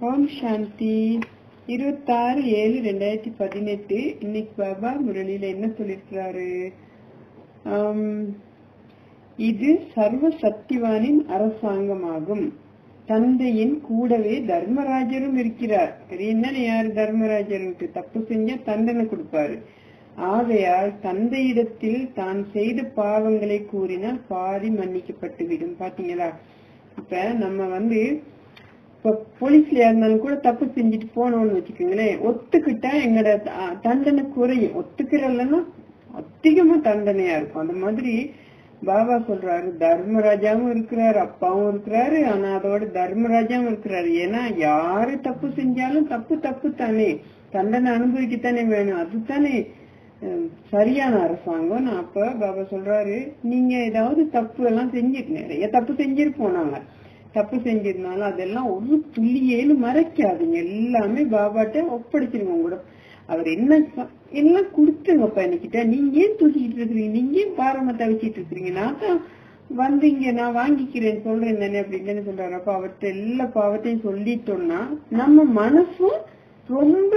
ஓம் சாந்தி இருபத்தாறு ஏழு ரெண்டாயிரத்தி பதினெட்டு இன்னைக்கு பாபா முரளியில என்ன சொல்லியிருக்கிறாரு ஆம், இது சர்வ சக்திவானின் அரசாங்கமாகும் தந்தையின் கூடவே தர்மராஜரும் இருக்கிறார் அது என்னன்னு யாரு தர்மராஜருக்கு தப்பு செஞ்சா தண்டனை கொடுப்பாரு ஆகையால் தந்தையிடத்தில் தான் செய்த பாவங்களை கூறினால் பாதி மன்னிக்கப்பட்டு விடும் பாத்தீங்களா இப்ப நம்ம வந்து இப்ப போலீஸ்ல இருந்தாலும் கூட தப்பு செஞ்சுட்டு போனோம்னு வச்சுக்கோங்களேன் ஒத்துக்கிட்டா எங்கட த- தண்டனை குறையும் ஒத்துக்கிறல்லன்னா அதிகமா தண்டனையா இருக்கும் அந்த மாதிரி பாபா சொல்றாரு தர்மராஜாவும் இருக்கிறாரு அப்பாவும் இருக்கிறாரு ஆனா அதோட தர்மராஜாவும் இருக்கிறாரு ஏன்னா யாரு தப்பு செஞ்சாலும் தப்பு தப்பு தானே தண்டனை அனுபவிக்கத்தானே வேணும் அதுதானே ஹம், சரியான அரசாங்கம் நான் அப்ப பாபா சொல்றாரு நீங்க ஏதாவது தப்பு எல்லாம் செஞ்சிட்டு நிறைய தப்பு செஞ்சிருப்போம் நாங்க தப்பு செஞ்சிருந்தாலும் அதெல்லாம் ஒரு துள்ளியேன்னு மறைக்காதீங்க எல்லாமே பாபாட்ட ஒப்படைச்சிருங்க உங்களோட அவர் என்ன சொ- எல்லாம் கொடுத்துருங்கப்பா என்கிட்ட நீங்க ஏன் தூக்கிட்டு இருக்கிறீங்க நீங்க ஏன் பாரமா தவிச்சிட்டு இருக்கிறீங்க நான் தான் வந்தீங்க நான் வாங்கிக்கிறேன் சொல்றேன் தானே அப்படின்னு சொல்றாரு அப்ப அவர்கிட்ட எல்லா பாவத்தையும் சொல்லிட்டோம்னா நம்ம மனசும் ரொம்ப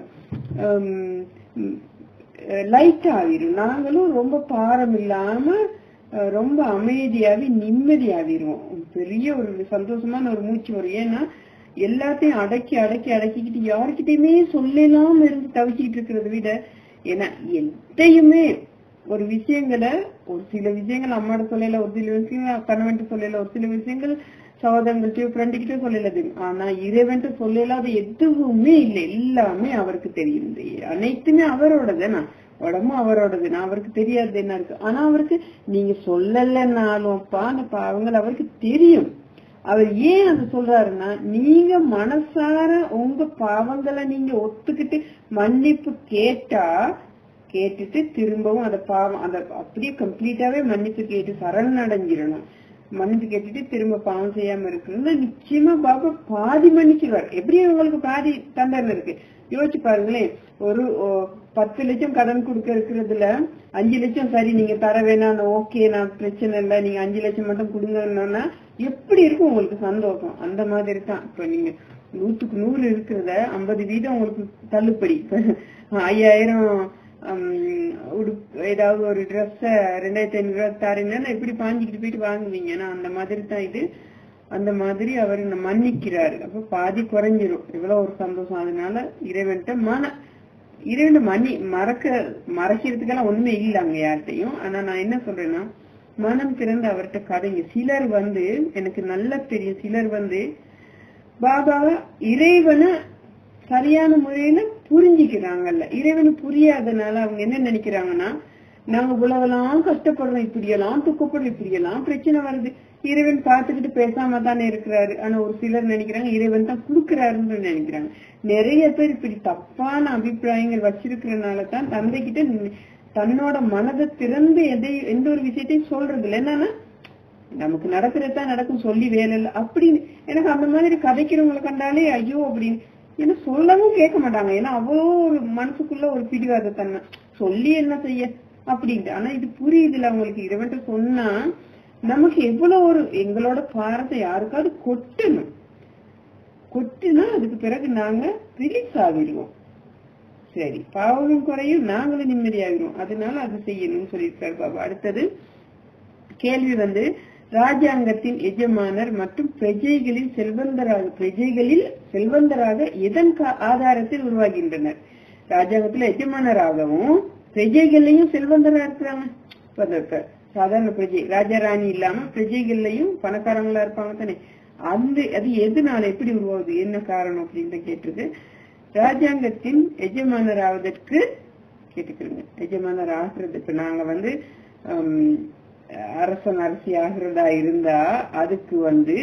லைட் ஆகிரும் நாங்களும் ரொம்ப பாரம் இல்லாம அஹ், ரொம்ப அமைதியாவி நிம்மதியாவிருவோம் பெரிய ஒரு சந்தோஷமான ஒரு மூச்சு வரும் ஏன்னா எல்லாத்தையும் அடக்கி அடக்கி அடக்கிக்கிட்டு யாருக்கிட்டயுமே சொல்லலாம் இருந்து தவிச்சிட்டு இருக்கிறத விட ஏன்னா எதையுமே ஒரு விஷயங்களை ஒரு சில விஷயங்கள் அம்மாட்ட சொல்லல ஒரு சில விஷயங்கள் கணவன்ட்டு சொல்லல ஒரு சில விஷயங்கள் சகோதரங்கள்ட்ட ஃப்ரெண்டு கிட்ட சொல்லல தெரியும் ஆனா இறைவன்ட்டு சொல்லலாத எதுவுமே இல்லை எல்லாமே அவருக்கு தெரியும் இந்த அனைத்துமே அவரோடது நான் உடம்பும் அவரோடது நான் அவருக்கு தெரியாது என்ன இருக்கு ஆனா அவருக்கு நீங்க சொல்லலைன்னாலும் அப்பா அந்த பாவங்கள் அவருக்கு தெரியும் அவர் ஏன் அது சொல்றாருன்னா நீங்க மனசார உங்க பாவங்களை நீங்க ஒத்துக்கிட்டு மன்னிப்பு கேட்டா கேட்டுட்டு திரும்பவும் அந்த பாவம் அந்த அப்படியே கம்ப்ளீட்டாவே மன்னிப்பு கேட்டு சரணடைஞ்சிடணும் மன்னிப்பு கேட்டுட்டு திரும்ப பாவம் செய்யாம இருக்கிறது நிச்சயமா பாபா பாதி மன்னிச்சிருவார் எப்படி உங்களுக்கு பாதி தண்டனை இருக்கு யோசிச்சு பாருங்களேன் ஒரு ஓ, பத்து லட்சம் கடன் கொடுக்க இருக்கிறதுல அஞ்சு லட்சம் சரி நீங்க தர வேணாம் ஓகே நான் பிரச்சனை இல்லை நீங்க அஞ்சு லட்சம் மட்டும் கொடுங்கன்னா எப்படி இருக்கும் உங்களுக்கு சந்தோஷம் அந்த மாதிரி தான் இப்ப நீங்க நூத்துக்கு நூறு இருக்கிறத ஐம்பது வீதம் உங்களுக்கு தள்ளுபடி ஐயாயிரம் ஹம், உடுப்பு ஏதாவது ஒரு ட்ரெஸ் ரெண்டாயிரத்தி ஐநூறு ரூபாய் தரீங்கன்னா எப்படி பாஞ்சுக்கிட்டு போயிட்டு வாங்குவீங்க ஏன்னா அந்த மாதிரி தான் இது அந்த மாதிரி அவர் மன்னிக்கிறாரு அப்ப பாதி குறைஞ்சிரும் இவ்வளவு ஒரு சந்தோஷம் அதனால இறைவன்ட்ட மன இறைவன் மன்னி மறக்க மறைக்கிறதுக்கெல்லாம் ஒண்ணுமே இல்லை அங்க யார்கிட்டயும் ஆனா நான் என்ன சொல்றேன்னா மனம் திறந்து அவர்கிட்ட கதைங்க சிலர் வந்து எனக்கு நல்லா தெரியும் சிலர் வந்து பாபா இறைவனை சரியான முறையில புரிஞ்சுக்கிறாங்கல்ல இறைவனு புரியாதனால அவங்க என்ன நினைக்கிறாங்கன்னா நாங்க உலகெல்லாம் கஷ்டப்படுறோம் இப்படியெல்லாம் துக்கப்படுறோம் இப்படியெல்லாம் பிரச்சனை வருது இறைவன் பார்த்துக்கிட்டு பேசாம தானே இருக்கிறாரு ஆனா ஒரு சிலர் நினைக்கிறாங்க இறைவன் தான் குடுக்கறாருன்னு நினைக்கிறாங்க நிறைய பேர் இப்படி தப்பான அபிப்பிராயங்கள் வச்சிருக்கிறனால தான் தந்தை கிட்ட நி- தன்னோட மனதை திறந்து எதை எந்த ஒரு விஷயத்தையும் சொல்றது இல்லை என்னன்னா நமக்கு நடக்கிறது தான் நடக்கும் சொல்லி வேலை இல்லை அப்படின்னு எனக்கு அந்த மாதிரி கதைக்கிறவங்களை கண்டாலே ஐயோ அப்படின்னு ஏன்னா சொல்லவும் கேட்க மாட்டாங்க ஏன்னா அவ்வளோ ஒரு மனசுக்குள்ள ஒரு பிடிவாத தன்மை சொல்லி என்ன செய்ய அப்படின்ட்டு ஆனா இது புரியுதுல அவங்களுக்கு இறைவன்ட்ட சொன்னா நமக்கு எவ்வளவு ஒரு எங்களோட பாரத்தை யாருக்காவது கொட்டணும் கொட்டுனா அதுக்கு பிறகு நாங்க ரிலீஸ் ஆகிடுவோம் சரி பாவமும் குறையும் நாங்களும் நிம்மதியாகிறோம் அதனால அது செய்யணும்னு சொல்லியிருக்காரு பாபா அடுத்தது கேள்வி வந்து ராஜாங்கத்தின் எஜமானர் மற்றும் பிரஜைகளில் செல்வந்தராக பிரஜைகளில் செல்வந்தராக எதன் கா- ஆதாரத்தில் உருவாகின்றனர் ராஜாங்கத்துல எஜமானராகவும் பிரஜைகள்லயும் செல்வந்தரா இருக்கிறாங்க இப்ப அந்த இப்ப சாதாரண பிரஜை ராஜா ராணி இல்லாம பிரஜைகள்லயும் பணக்காரங்களா இருப்பாங்க தானே அந்த அது எதனால எப்படி உருவாகுது என்ன காரணம் அப்படின்னு கேட்டிருக்கு ராஜாங்கத்தின் எஜமானராவதற்கு கேட்டுக்கிறோங்க எஜமானர் ஆகிறது இப்ப நாங்க வந்து ஹம், அரசன் அரசி ஆகிறதா இருந்தா அதுக்கு வந்து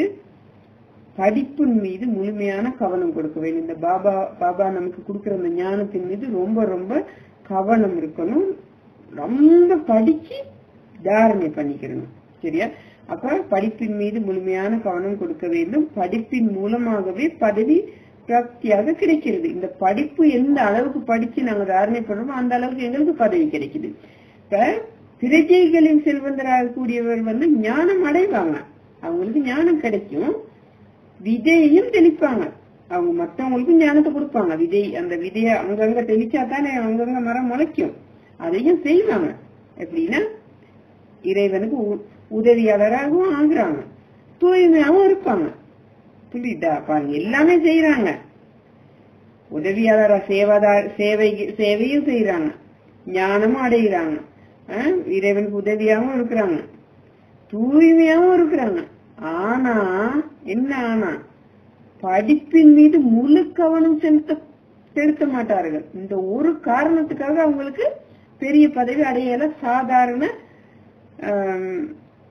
படிப்பின் மீது முழுமையான கவனம் கொடுக்க வேண்டும் இந்த பாபா பாபா நமக்கு கொடுக்கிற அந்த ஞானத்தின் மீது ரொம்ப ரொம்ப கவனம் இருக்கணும் ரொம்ப படிச்சு தாரணை பண்ணிக்கிறணும் சரியா அப்ப படிப்பின் மீது முழுமையான கவனம் கொடுக்க வேண்டும் படிப்பின் மூலமாகவே பதவி பிராப்தியாக கிடைக்கிறது இந்த படிப்பு எந்த அளவுக்கு படிச்சு நாங்க தாரணை பண்றோமோ அந்த அளவுக்கு எங்களுக்கு பதவி கிடைக்குது இப்ப பிரஜைகளின் செல்வந்தராக கூடியவர் வந்து ஞானம் அடைவாங்க அவங்களுக்கு ஞானம் கிடைக்கும் விதையும் தெளிப்பாங்க அவங்க மத்தவங்களுக்கும் ஞானத்தை கொடுப்பாங்க விதை அந்த விதைய அங்கங்க தெளிச்சா தானே அங்கங்க மரம் முளைக்கும் அதையும் செய்வாங்க எப்படின்னா இறைவனுக்கு உ- உதவியாளராகவும் ஆகுறாங்க தூய்மையாவும் இருப்பாங்க புரியுதா பாருங்க எல்லாமே செய்யறாங்க உதவியாளரா சேவாதார் சேவை சேவையும் செய்யறாங்க ஞானமும் அடைகிறாங்க ஆஹ் இறைவனுக்கு உதவியாவும் இருக்கிறாங்க தூய்மையாவும் இருக்கிறாங்க ஆனா என்ன ஆனா படிப்பின் மீது முழு கவனம் செலுத்த செலுத்த மாட்டார்கள் இந்த ஒரு காரணத்துக்காக அவங்களுக்கு பெரிய பதவி அடையல சாதாரண ஆம்,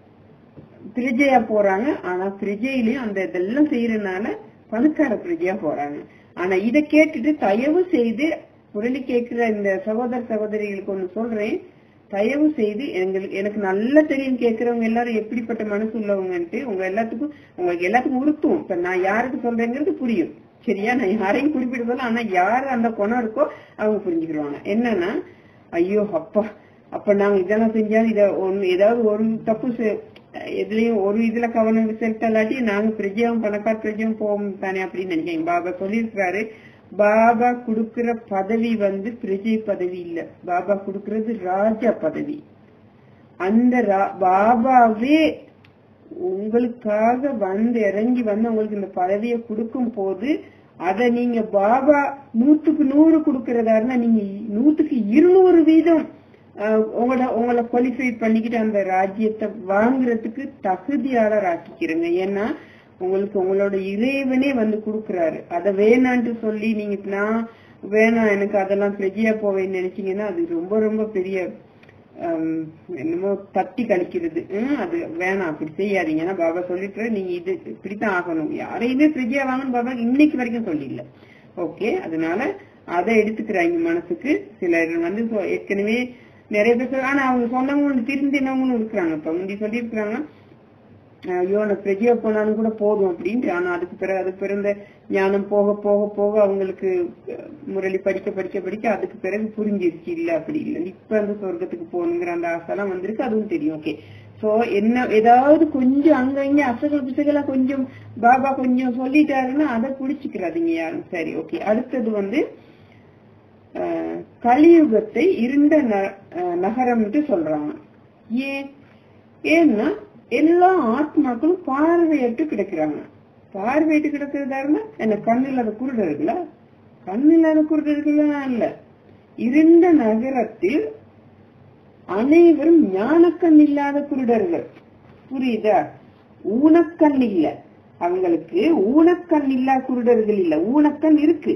பிரஜையா போறாங்க ஆனா பிரஜையிலயும் அந்த இதெல்லாம் செய்யறதுனால பணக்கார பிரஜையா போறாங்க ஆனா இத கேட்டுட்டு தயவு செய்து முரளி கேட்கிற இந்த சகோதர சகோதரிகளுக்கு ஒண்ணு சொல்றேன் தயவு செய்து எங்களுக்கு எனக்கு நல்லா தெரியும் கேட்கறவங்க எல்லாரும் எப்படிப்பட்ட மனசு உள்ளவங்கன்ட்டு உங்க எல்லாத்துக்கும் உங்களுக்கு எல்லாத்துக்கும் உறுத்தும் இப்ப நான் யாருக்கு சொல்றேங்கிறது புரியும் சரியா நான் யாரையும் குறிப்பிடுறதில்ல ஆனா யாரு அந்த குணம் இருக்கோ அவங்க புரிஞ்சுக்கிடுவாங்க என்னன்னா ஐயோ அப்பா அப்ப நாங்க இதெல்லாம் செஞ்சா இத ஒண்ணு ஏதாவது ஒரு தப்பு செ- எதுலயும் ஒரு இதுல கவனம் செலுத்தலாட்டி நாங்க பிரஜையும் பணக்கார பிரஜையும் போவோம் தானே அப்படின்னு நினைக்கிறேன் பாபா சொல்லியிருக்காரு பாபா குடுக்கிற பதவி வந்து பிரஜை பதவி இல்ல பாபா குடுக்கறது ராஜா பதவி அந்த ரா- பாபாவே உங்களுக்காக வந்து இறங்கி வந்து உங்களுக்கு இந்த பதவியை கொடுக்கும் போது அத நீங்க பாபா நூத்துக்கு நூறு கொடுக்கறதா இருந்தா நீங்க நூத்துக்கு இருநூறு வீதம் அஹ், உங்கள உங்களை குவாலிஃபை பண்ணிக்கிட்டு அந்த ராஜ்யத்தை வாங்குறதுக்கு தகுதியாளர் ஆக்கிக்கிறங்க ஏன்னா உங்களுக்கு உங்களோட இறைவனே வந்து கொடுக்கறாரு அத வேணான்ட்டு சொல்லி நீங்க நான் வேணாம் எனக்கு அதெல்லாம் பிரஜையா போவேன்னு நினைச்சீங்கன்னா அது ரொம்ப ரொம்ப பெரிய ஹம், என்னமோ தட்டி கழிக்கிறது ஹம், அது வேணாம் அப்படி செய்யாதீங்க ஏன்னா பாபா சொல்லிட்டு நீங்க இது இப்படித்தான் ஆகணும் யாரையுமே ஃப்ரிட்ஜியா வாங்கன்னு பாபா இன்னைக்கு வரைக்கும் சொல்லிடல ஓகே அதனால அதை எடுத்துக்கிறாங்க மனசுக்கு சிலர் வந்து சொ- ஏற்கனவே நிறைய பேர் சொல்ல- ஆனா அவங்க சொன்னவங்க திருந்தினவங்களும் இருக்கிறாங்க இப்ப முந்தி சொல்லியிருக்கிறாங்க ஐயோ நான் பிரஜையா போனாலும் கூட போதும் அப்படின்ட்டு ஆனா அதுக்கு பிறகு அதுக்கு பிறகு இந்த ஞானம் போக போக போக அவங்களுக்கு அஹ், முரளி படிக்க படிக்க படிக்க அதுக்கு பிறகு புரிஞ்சிருச்சு இல்ல அப்படி இல்ல இப்ப அந்த சொர்க்கத்துக்கு போகணுங்கிற அந்த ஆசைலாம் வந்திருக்கு அதுவும் தெரியும் ஓகே சோ என்ன ஏதாவது கொஞ்சம் அங்க இங்க அசகல் பிசகலா கொஞ்சம் பாபா கொஞ்சம் சொல்லிட்டாருன்னா அதை புடிச்சுக்கிறாதீங்க யாரும் சரி ஓகே அடுத்தது வந்து அஹ், கலியுகத்தை இருண்ட ந- அஹ், நகரம்ட்டு சொல்றாங்க ஏன் ஏன்னா எல்லா ஆத்மாக்களும் பார்வையற்று கிடக்குறாங்க பார்வையிட்டு கிடக்கிறதா இருந்தா என்ன கண் இல்லாத குருடர்களா கண் இல்லாத குருடர்களா இல்ல இருண்ட நகரத்தில் அனைவரும் ஞானக்கண் இல்லாத குருடர்கள் புரியுதா ஊனக்கண் இல்ல அவங்களுக்கு ஊனக்கண் இல்லா குருடர்கள் இல்ல ஊனக்கண் இருக்கு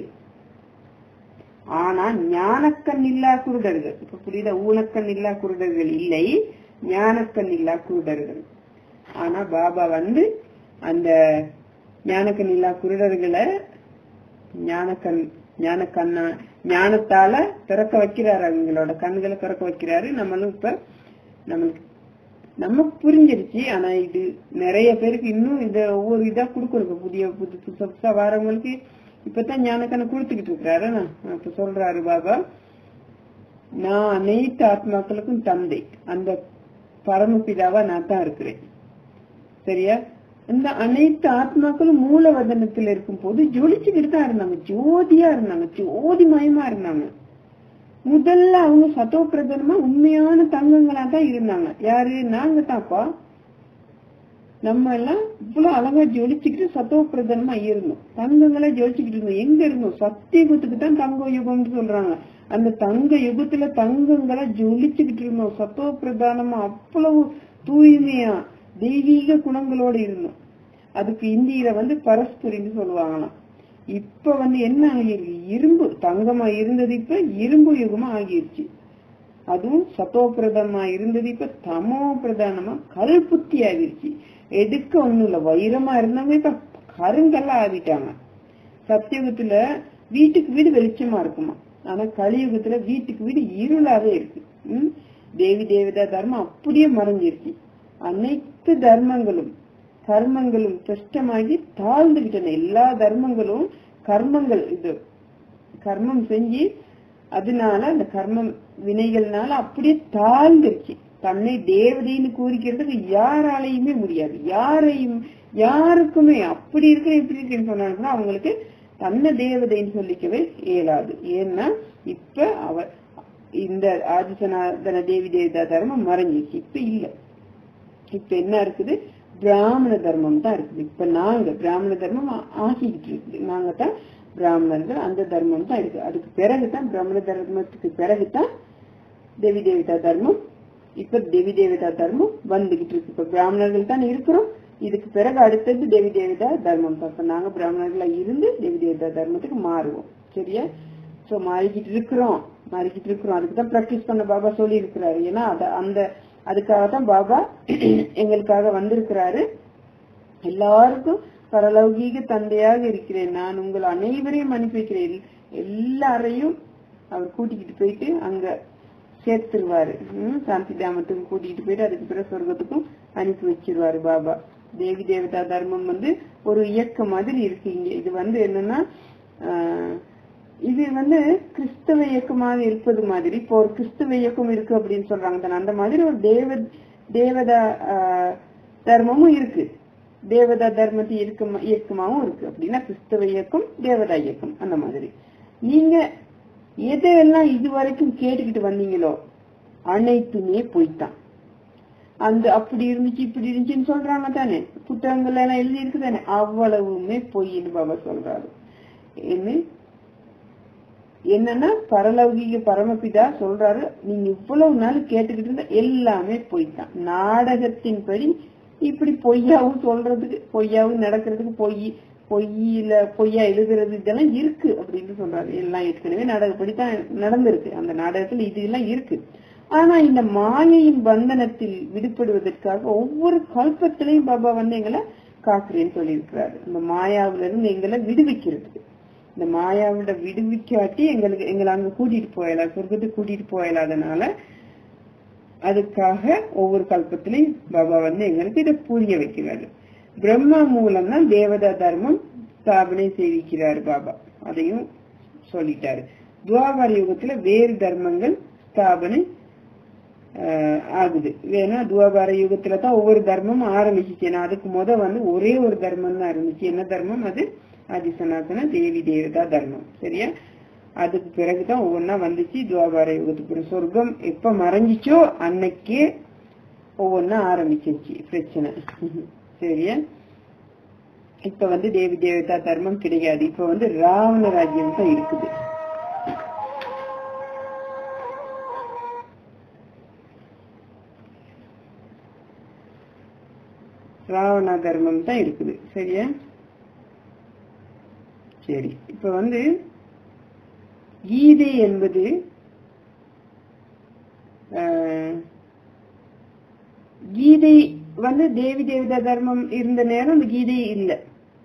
ஆனா ஞானக்கண் இல்லா குருடர்கள் இப்ப புரியுதா ஊனக்கண் இல்லா குருடர்கள் இல்லை ஞானக்கண் இல்லா குருடர்கள் ஆனா பாபா வந்து அந்த ஞானக்கண் இல்லா குருடர்களை ஞானக்கண் ஞானக்கண்ணா ஞானத்தால திறக்க வைக்கிறாரு அவங்களோட கண்களை திறக்க வைக்கிறாரு நம்மளும் இப்ப நம்மளுக்கு நமக்கு புரிஞ்சிருச்சு ஆனா இது நிறைய பேருக்கு இன்னும் இத ஒவ்வொரு இதா கொடுக்கணும் இப்ப புதிய புது புதுசா புதுசா வரவங்களுக்கு இப்பதான் ஞானக்கண்ணை கொடுத்துக்கிட்டு இருக்கிறாரு நான் இப்ப சொல்றாரு பாபா நான் அனைத்து ஆத்மாக்களுக்கும் தந்தை அந்த பரமபிதாவா நான் தான் இருக்கிறேன் சரியா அந்த அனைத்து ஆத்மாக்களும் மூலவதனத்துல இருக்கும் போது ஜொலிச்சுக்கிட்டு தான் இருந்தாங்க ஜோதியா இருந்தாங்க ஜோதி மயமா இருந்தாங்க முதல்ல அவங்க சத்தோ பிரதனமா உண்மையான தங்கங்களா தான் இருந்தாங்க யாரு நாங்க தான்ப்பா நம்ம எல்லாம் இவ்வளவு அழகா ஜொலிச்சுக்கிட்டு சத்தோ பிரதனமா இருந்தோம் தங்கங்களா ஜொலிச்சுக்கிட்டு இருந்தோம் எங்க இருந்தோம் சத்தியுகத்துக்கு தான் தங்க யுகம்னு சொல்றாங்க அந்த தங்க யுகத்துல தங்கங்களா ஜொலிச்சுக்கிட்டு இருந்தோம் சத்தோ பிரதானமா அவ்வளவு தூய்மையா தெய்வீக குணங்களோட இருந்தோம் அதுக்கு இந்தியில வந்து பரஸ்பரின்னு சொல்லுவாங்களாம் இப்ப வந்து என்ன ஆகிருக்கு இரும்பு தங்கமா இருந்தது இப்ப இரும்பு யுகமா ஆகிருச்சு அதுவும் சத்தோ பிரதமா இருந்தது இப்ப தமோ பிரதானமா கல் புத்தி ஆகிருச்சு எடுக்க ஒண்ணும் இல்ல வைரமா இருந்தவங்க இப்ப கருங்கல்ல ஆகிட்டாங்க சத்தியுகத்துல வீட்டுக்கு வீடு வெளிச்சமா இருக்குமா ஆனா கலியுகத்துல வீட்டுக்கு வீடு இருளாவே இருக்கு உம் தேவி தேவதா தர்மம் அப்படியே மறைஞ்சிருச்சு அனைத்து தர்மங்களும் கர்மங்களும் கஷ்டமாகி தாழ்ந்து விட்டன எல்லா தர்மங்களும் கர்மங்கள் இது கர்மம் செஞ்சு அதனால அந்த கர்மம் வினைகள்னால அப்படியே தாழ்ந்துருச்சு தன்னை தேவதைன்னு கூறிக்கிறதுக்கு யாராலையுமே முடியாது யாரையும் யாருக்குமே அப்படி இருக்கிற இப்படி இருக்குன்னு சொன்னாங்கன்னா அவங்களுக்கு தன்னை தேவதைன்னு சொல்லிக்கவே இயலாது ஏன்னா இப்ப அவர் இந்த ஆதிசனாதன தேவி தேவதா தர்மம் மறைஞ்சிச்சு இப்ப இல்ல இப்ப என்ன இருக்குது பிராமண தர்மம் தான் இருக்குது இப்ப நாங்க பிராமண தர்மம் ஆ- ஆகிக்கிட்டு இருக்குது நாங்க தான் பிராமணர்கள் அந்த தர்மம் தான் இருக்கு அதுக்கு பிறகுதான் பிராமண தர்மத்துக்கு பிறகுதான் தேவி தேவதா தர்மம் இப்ப தேவி தேவதா தர்மம் வந்துகிட்டு இருக்கு இப்ப பிராமணர்கள் தான் இருக்கிறோம் இதுக்கு பிறகு அடுத்தது தேவி தேவதா தர்மம் தான் இப்ப நாங்க பிராமணர்களா இருந்து தேவி தேவதா தர்மத்துக்கு மாறுவோம் சரியா சோ மாறிக்கிட்டு இருக்கிறோம் மாறிக்கிட்டு இருக்கிறோம் அதுக்கு தான் பிராக்டிஸ் பண்ண பாபா சொல்லி இருக்கிறாரு ஏன்னா அத- அந்த அதுக்காக தான் பாபா எங்களுக்காக வந்திருக்கிறாரு எல்லாருக்கும் பரலௌகீக தந்தையாக இருக்கிறேன் நான் உங்கள் அனைவரையும் அனுப்பி வைக்கிறேன் எல்லாரையும் அவர் கூட்டிக்கிட்டு போயிட்டு அங்க சேர்த்துருவாரு ம், சாந்தி தாமத்துக்கு கூட்டிகிட்டு போயிட்டு அதுக்கு பிறகு சொர்க்கத்துக்கும் அனுப்பி வச்சிருவாரு பாபா தேவி தேவதா தர்மம் வந்து ஒரு இயக்கம் மாதிரி இருக்கு இங்க இது வந்து என்னன்னா ஆஹ், இது வந்து கிறிஸ்தவ இயக்கமாக இருப்பது மாதிரி இப்போ ஒரு கிறிஸ்தவ இயக்கம் இருக்கு அப்படின்னு சொல்றாங்க தானே, அந்த மாதிரி ஒரு தேவ தேவதா ஆஹ், தர்மமும் இருக்கு தேவதா தர்மத்தை இயக்கம் இயக்கமாவும் இருக்கு அப்படின்னா கிறிஸ்தவ இயக்கம் தேவதா இயக்கம் அந்த மாதிரி நீங்க எதையெல்லாம் இதுவரைக்கும் கேட்டுக்கிட்டு வந்தீங்களோ அனைத்துமே பொய்த்தான் அந்த அப்படி இருந்துச்சு இப்படி இருந்துச்சுன்னு சொல்றாங்க தானே புத்தகங்கள்ல எல்லாம் எழுதி இருக்கு தானே அவ்வளவுமே பொய்ன்னு பாபா சொல்றாரு என்ன என்னன்னா பரலௌகிக பரமபிதா சொல்றாரு நீங்க இவ்வளவு நாள் கேட்டுக்கிட்டு இருந்த எல்லாமே பொய்த்தான் நாடகத்தின்படி இப்படி பொய்யாவும் சொல்றதுக்கு பொய்யாவும் நடக்கிறதுக்கு பொய் பொய்யில பொய்யா எழுதுறது இதெல்லாம் இருக்கு அப்படின்னு சொல்றாரு எல்லாம் ஏற்கனவே நாடகப்படி தான் நடந்திருக்கு அந்த நாடகத்துல இது எல்லாம் இருக்கு ஆனா இந்த மாயையின் பந்தனத்தில் விடுபடுவதற்காக ஒவ்வொரு கல்பத்திலையும் பாபா வந்து எங்களை காக்குறேன்னு சொல்லியிருக்கிறாரு இந்த மாயாவில இருந்து எங்களை விடுவிக்கிறதுக்கு இந்த மாயாவோட விடுவிக்காட்டி எங்களுக்கு எங்களை அங்க கூட்டிட்டு போயலாம் சொர்க்கத்துக்கு கூட்டிட்டு போயலாதனால அதுக்காக ஒவ்வொரு கல்பத்திலையும் பாபா வந்து எங்களுக்கு இதை புரிய வைக்கிறாரு பிரம்மா மூலம் தான் தேவதா தர்மம் ஸ்தாபனை செய்திருக்கிறார் பாபா அதையும் சொல்லிட்டாரு துவாபர யுகத்துல வேறு தர்மங்கள் ஸ்தாபனை ஆஹ், ஆகுது ஏன்னா துவாபார யுகத்துல தான் ஒவ்வொரு தர்மமும் ஆரம்பிச்சிச்சு ஏன்னா அதுக்கு முத வந்து ஒரே ஒரு தர்மம் தான் இருந்துச்சு என்ன தர்மம் அது ஆதிசனாதன தேவி தேவதா தர்மம் சரியா அதுக்கு பிறகுதான் ஒவ்வொன்னா வந்துச்சு துவாபார யுகத்துக்கு பிறகு சொர்க்கம் எப்ப மறைஞ்சிச்சோ அன்னைக்கே ஒவ்வொன்னா ஆரம்பிச்சிருச்சு பிரச்சனை சரியா இப்ப வந்து தேவி தேவதா தர்மம் கிடையாது இப்ப வந்து ராவண ராஜ்யம் தான் இருக்குது ராவண தர்மம் தான் இருக்குது சரியா சரி இப்ப வந்து கீதை என்பது ஆஹ், கீதை வந்து தேவி தேவதா தர்மம் இருந்த நேரம் அந்த கீதை இல்ல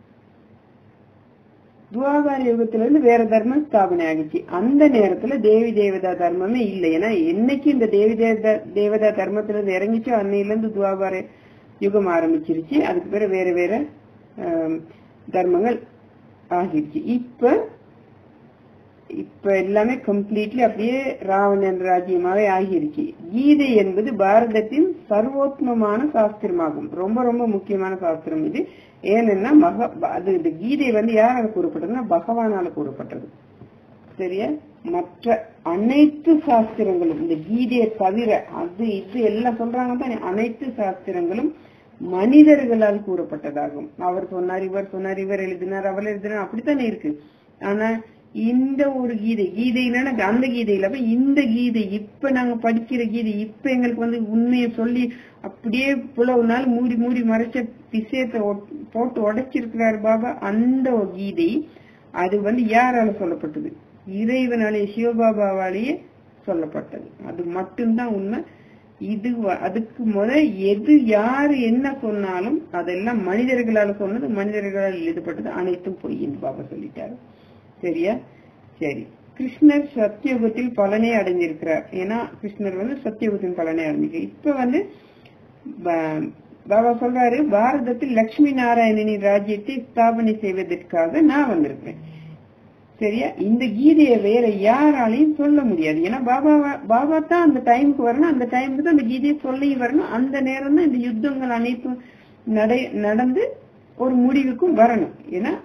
துவாபார யுகத்துல இருந்து வேற தர்மம் ஸ்தாபனை ஆகிச்சு அந்த நேரத்துல தேவி தேவதா தர்மமே இல்லை ஏன்னா என்னைக்கு இந்த தேவி தேவதா தேவதா தர்மத்துல இருந்து இறங்கிச்சோ அன்னையில இருந்து துவாபார யுகம் ஆரம்பிச்சிருச்சு அதுக்கு பிறகு வேற வேற ஆம், தர்மங்கள் ஆகிடுச்சு இப்ப இப்ப எல்லாமே கம்ப்ளீட்லி அப்படியே ராவணன் ராஜ்யமாவே ஆகிருச்சு கீதை என்பது பாரதத்தின் சர்வோத்மமான சாஸ்திரமாகும் ரொம்ப ரொம்ப முக்கியமான சாஸ்திரம் இது ஏனென்னா மக அது இந்த கீதை வந்து யாரால கூறப்பட்டதுன்னா பகவானால கூறப்பட்டது சரியா மற்ற அனைத்து சாஸ்திரங்களும் இந்த கீதையை தவிர அது இது எல்லாம் சொல்றாங்க தானே அனைத்து சாஸ்திரங்களும் மனிதர்களால் கூறப்பட்டதாகும் அவர் சொன்னார் இவர் சொன்னார் இவர் எழுதினார் அவர் எழுதினார் அப்படித்தானே இருக்கு ஆனா இந்த ஒரு கீதை கீதைன்னா அந்த கீதை இல்ல அப்ப இந்த கீதை இப்ப நாங்க படிக்கிற கீதை இப்ப எங்களுக்கு வந்து உண்மையை சொல்லி அப்படியே புலவு நாள் மூடி மூடி மறைச்ச விஷயத்தை ஒட்- போட்டு உடைச்சிருக்கிறார் பாபா அந்த ஒரு கீதை அது வந்து யாரால சொல்லப்பட்டது இறைவனாலே சிவபாபாவாலேயே சொல்லப்பட்டது அது மட்டும்தான் உண்மை இது வ- அதுக்கு முத எது யாரு என்ன சொன்னாலும் அதெல்லாம் மனிதர்களால சொன்னது மனிதர்களால் எழுதப்பட்டது அனைத்தும் பொய்ன்னு பாபா சொல்லிட்டாரு சரியா சரி கிருஷ்ணர் சத்தியுகத்தில் பலனை அடைஞ்சிருக்கிறார் ஏன்னா கிருஷ்ணர் வந்து சத்தியுகத்தின் பலனை அடைஞ்சிருக்கார் இப்ப வந்து ப- பாபா சொல்றாரு பாரதத்தில் லட்சுமி நாராயணனின் ராஜ்யத்தை ஸ்தாபனை செய்வதற்காக நான் வந்திருக்கேன் சரியா இந்த கீதையை வேற யாராலையும் சொல்ல முடியாது ஏன்னா பாபா பாபா தான் அந்த டைமுக்கு வரணும் அந்த டைமுக்கு தான் அந்த கீதையை சொல்லி வரணும் அந்த நேரம் தான் இந்த யுத்தங்கள் அனைத்தும் நடை நடந்து ஒரு முடிவுக்கும் வரணும் ஏன்னா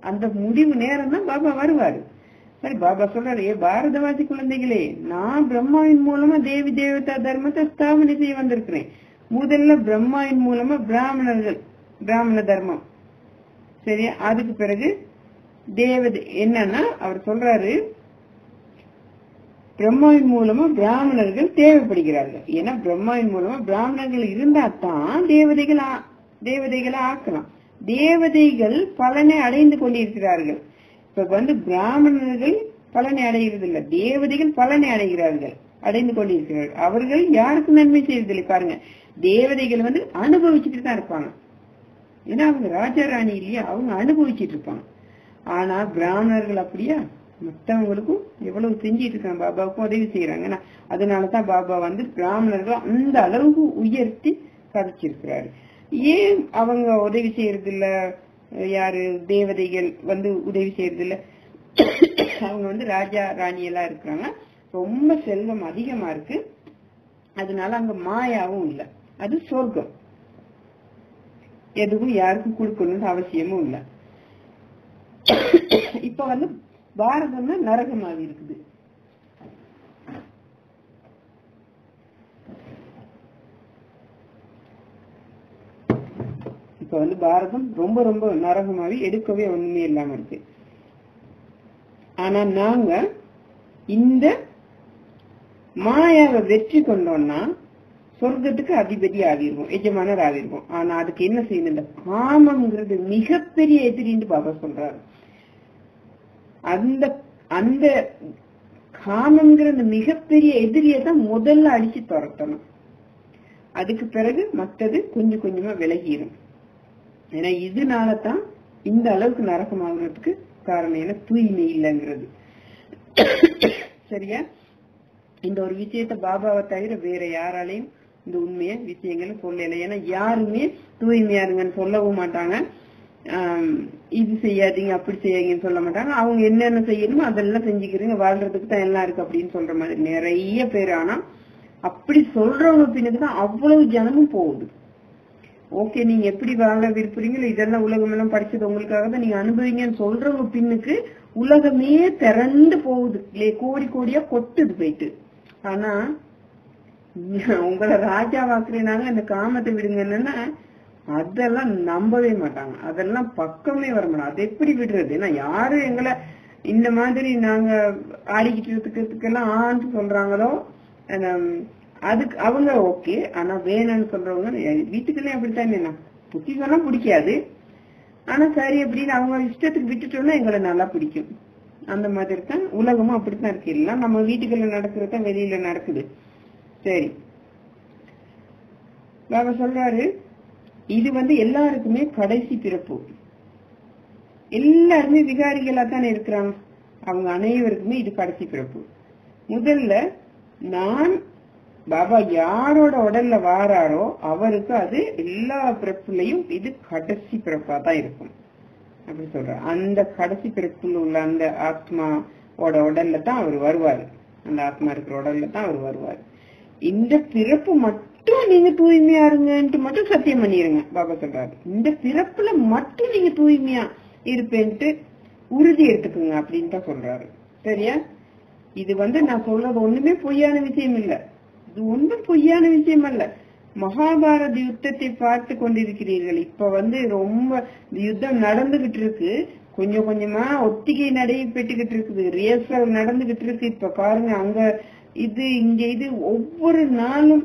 அந்த முடிவு நேரம் தான் பாபா வருவாரு சரி பாபா சொல்றாரு ஏ பாரதவாசி குழந்தைகளே நான் பிரம்மாவின் மூலமா தேவி தேவதா தர்மத்தை ஸ்தாபனை செய்ய வந்திருக்கிறேன் முதல்ல பிரம்மாவின் மூலமா பிராமணர்கள் பிராமண தர்மம் சரியா அதுக்கு பிறகு தேவதை என்னன்னா அவர் சொல்றாரு பிரம்மாவின் மூலமா பிராமணர்கள் தேவைப்படுகிறார்கள் ஏன்னா பிரம்மாவின் மூலமா பிராமணர்கள் இருந்தா தான் தேவதைகள் ஆ- தேவதைகளை ஆக்கலாம் தேவதைகள் பலனை அடைந்து கொண்டிருக்கிறார்கள் இப்ப வந்து பிராமணர்கள் பலனை அடைகிறது இல்ல தேவதைகள் பலனை அடைகிறார்கள் அடைந்து கொண்டிருக்கிறார்கள் அவர்கள் யாருக்கும் நன்மை செய்வதில்லை பாருங்க தேவதைகள் வந்து அனுபவிச்சுட்டு தான் இருப்பாங்க ஏன்னா அவங்க ராஜா ராணி இல்லையா அவங்க அனுபவிச்சிட்டு இருப்பாங்க ஆனா பிராமணர்கள் அப்படியா மத்தவங்களுக்கும் எவ்வளவு செஞ்சிட்டு இருக்காங்க பாபாவுக்கும் உதவி செய்யறாங்க ஏன்னா அதனாலதான் பாபா வந்து பிராமணர்கள் அந்த அளவுக்கு உயர்த்தி கதைச்சிருக்கிறாரு ஏன் அவங்க உதவி செய்யறது இல்ல யாரு தேவதைகள் வந்து உதவி செய்யறது இல்ல அவங்க வந்து ராஜா ராணி எல்லாம் இருக்கிறாங்க ரொம்ப செல்வம் அதிகமா இருக்கு அதனால அங்க மாயாவும் இல்ல அது சொர்க்கம் எதுவும் யாருக்கும் கொடுக்கணும்னு அவசியமும் இல்ல இப்ப வந்து பாரதம் தான் நரகமாக இருக்குது இப்ப வந்து பாரதம் ரொம்ப ரொம்ப நரகமாவே எடுக்கவே ஒண்ணுமே இல்லாம இருக்கு ஆனா நாங்க இந்த மாயாவை வெற்றி கொண்டோம்னா சொர்க்கத்துக்கு அதிபதி ஆகிருவோம் எஜமானர் ஆகிருவோம் ஆனா அதுக்கு என்ன செய்யணும் இந்த காமம்ங்கிறது மிகப்பெரிய எதிரின்னு பாபா சொல்றாரு அந்த அந்த காமம்ங்கிற அந்த மிகப்பெரிய எதிரியை தான் முதல்ல அடிச்சு துரத்தணும் அதுக்கு பிறகு மத்தது கொஞ்சம் கொஞ்சமா விலகிரும் ஏன்னா இதனால தான் இந்த அளவுக்கு நரகமாகிறதுக்கு காரணம் என்ன தூய்மை இல்லைங்கிறது சரியா இந்த ஒரு விஷயத்த பாபாவை தவிர வேற யாராலையும் இந்த உண்மைய விஷயங்களை சொல்லல ஏன்னா யாருமே தூய்மையா இருங்கன்னு சொல்லவும் மாட்டாங்க ஆம், இது செய்யாதீங்க அப்படி செய்யாதீங்கன்னு சொல்ல மாட்டாங்க அவங்க என்னென்ன செய்யணுமோ அதெல்லாம் செஞ்சுக்கிறீங்க வாழ்றதுக்கு தான் எல்லாம் இருக்கு அப்படின்னு சொல்ற மாதிரி நிறைய பேர் ஆனா அப்படி சொல்றவங்க பின்னுக்கு தான் அவ்வளவு ஜனமும் போகுது ஓகே நீங்க எப்படி வாழ விரும்புறீங்களோ இதெல்லாம் உலகம் எல்லாம் படிச்சது உங்களுக்காக தான் நீங்க அனுபவிங்கன்னு சொல்றவங்க பின்னுக்கு உலகமே திரண்டு போகுது இல்லையே கோடி கோடியா கொட்டுது போயிட்டு ஆனா உங்களை ராஜா வாக்குறீனாங்க இந்த காமத்தை விடுங்க என்னன்னா அதெல்லாம் நம்பவே மாட்டாங்க அதெல்லாம் பக்கமே வர மாட்டாங்க அது எப்படி விடுறது ஏன்னா யாரு எங்களை இந்த மாதிரி நாங்க ஆடிக்கிட்டு இருக்கிறதுக்கெல்லாம் ஆன்னு சொல்றாங்களோ ஹம், அதுக்கு அவங்க ஓகே ஆனா வேணும்னு சொல்றவங்க வீட்டுக்குள்ளே அப்படித்தான் என்ன புத்தி சொன்னா பிடிக்காது ஆனா சரி அப்படின்னு அவங்க இஷ்டத்துக்கு விட்டுட்டோம்னா எங்களை நல்லா பிடிக்கும் அந்த மாதிரி தான் உலகமும் அப்படித்தான் இருக்கு எல்லாம் நம்ம வீட்டுக்குள்ள நடக்கிறது தான் வெளியில நடக்குது சரி பாபா சொல்றாரு இது வந்து எல்லாருக்குமே கடைசி பிறப்பு எல்லாருமே விகாரிகளா தானே இருக்கிறாங்க அவங்க அனைவருக்குமே இது கடைசி பிறப்பு முதல்ல நான் பாபா யாரோட உடல்ல வாராரோ அவருக்கு அது எல்லா பிறப்புலையும் இது கடைசி பிறப்பா தான் இருக்கும் அப்படி சொல்ற அந்த கடைசி பிறப்புல உள்ள அந்த ஆத்மாவோட உடல்ல தான் அவர் வருவாரு அந்த ஆத்மா இருக்கிற உடல்ல தான் அவர் வருவாரு இந்த பிறப்பு மட்டும் நீங்க தூய்மையா இருங்கன்ட்டு மட்டும் சத்தியம் பண்ணிருங்க பாபா சொல்றாரு இந்த பிறப்புல மட்டும் நீங்க தூய்மையா இருப்பேன்ட்டு உறுதி எடுத்துக்குங்க அப்படின்னு தான் சொல்றாரு சரியா இது வந்து நான் சொல்றது ஒண்ணுமே பொய்யான விஷயம் இல்ல இது ஒன்றும் பொய்யான விஷயம் அல்ல மகாபாரத யுத்தத்தை பார்த்து கொண்டிருக்கிறீர்கள் இப்ப வந்து ரொம்ப இந்த யுத்தம் நடந்துகிட்டு இருக்கு கொஞ்சம் கொஞ்சமா ஒத்திகை நடைபெற்றுகிட்டு இருக்குது ரியர்சல் நடந்துகிட்டு இருக்கு இப்ப பாருங்க அங்க இது இங்க இது ஒவ்வொரு நாளும்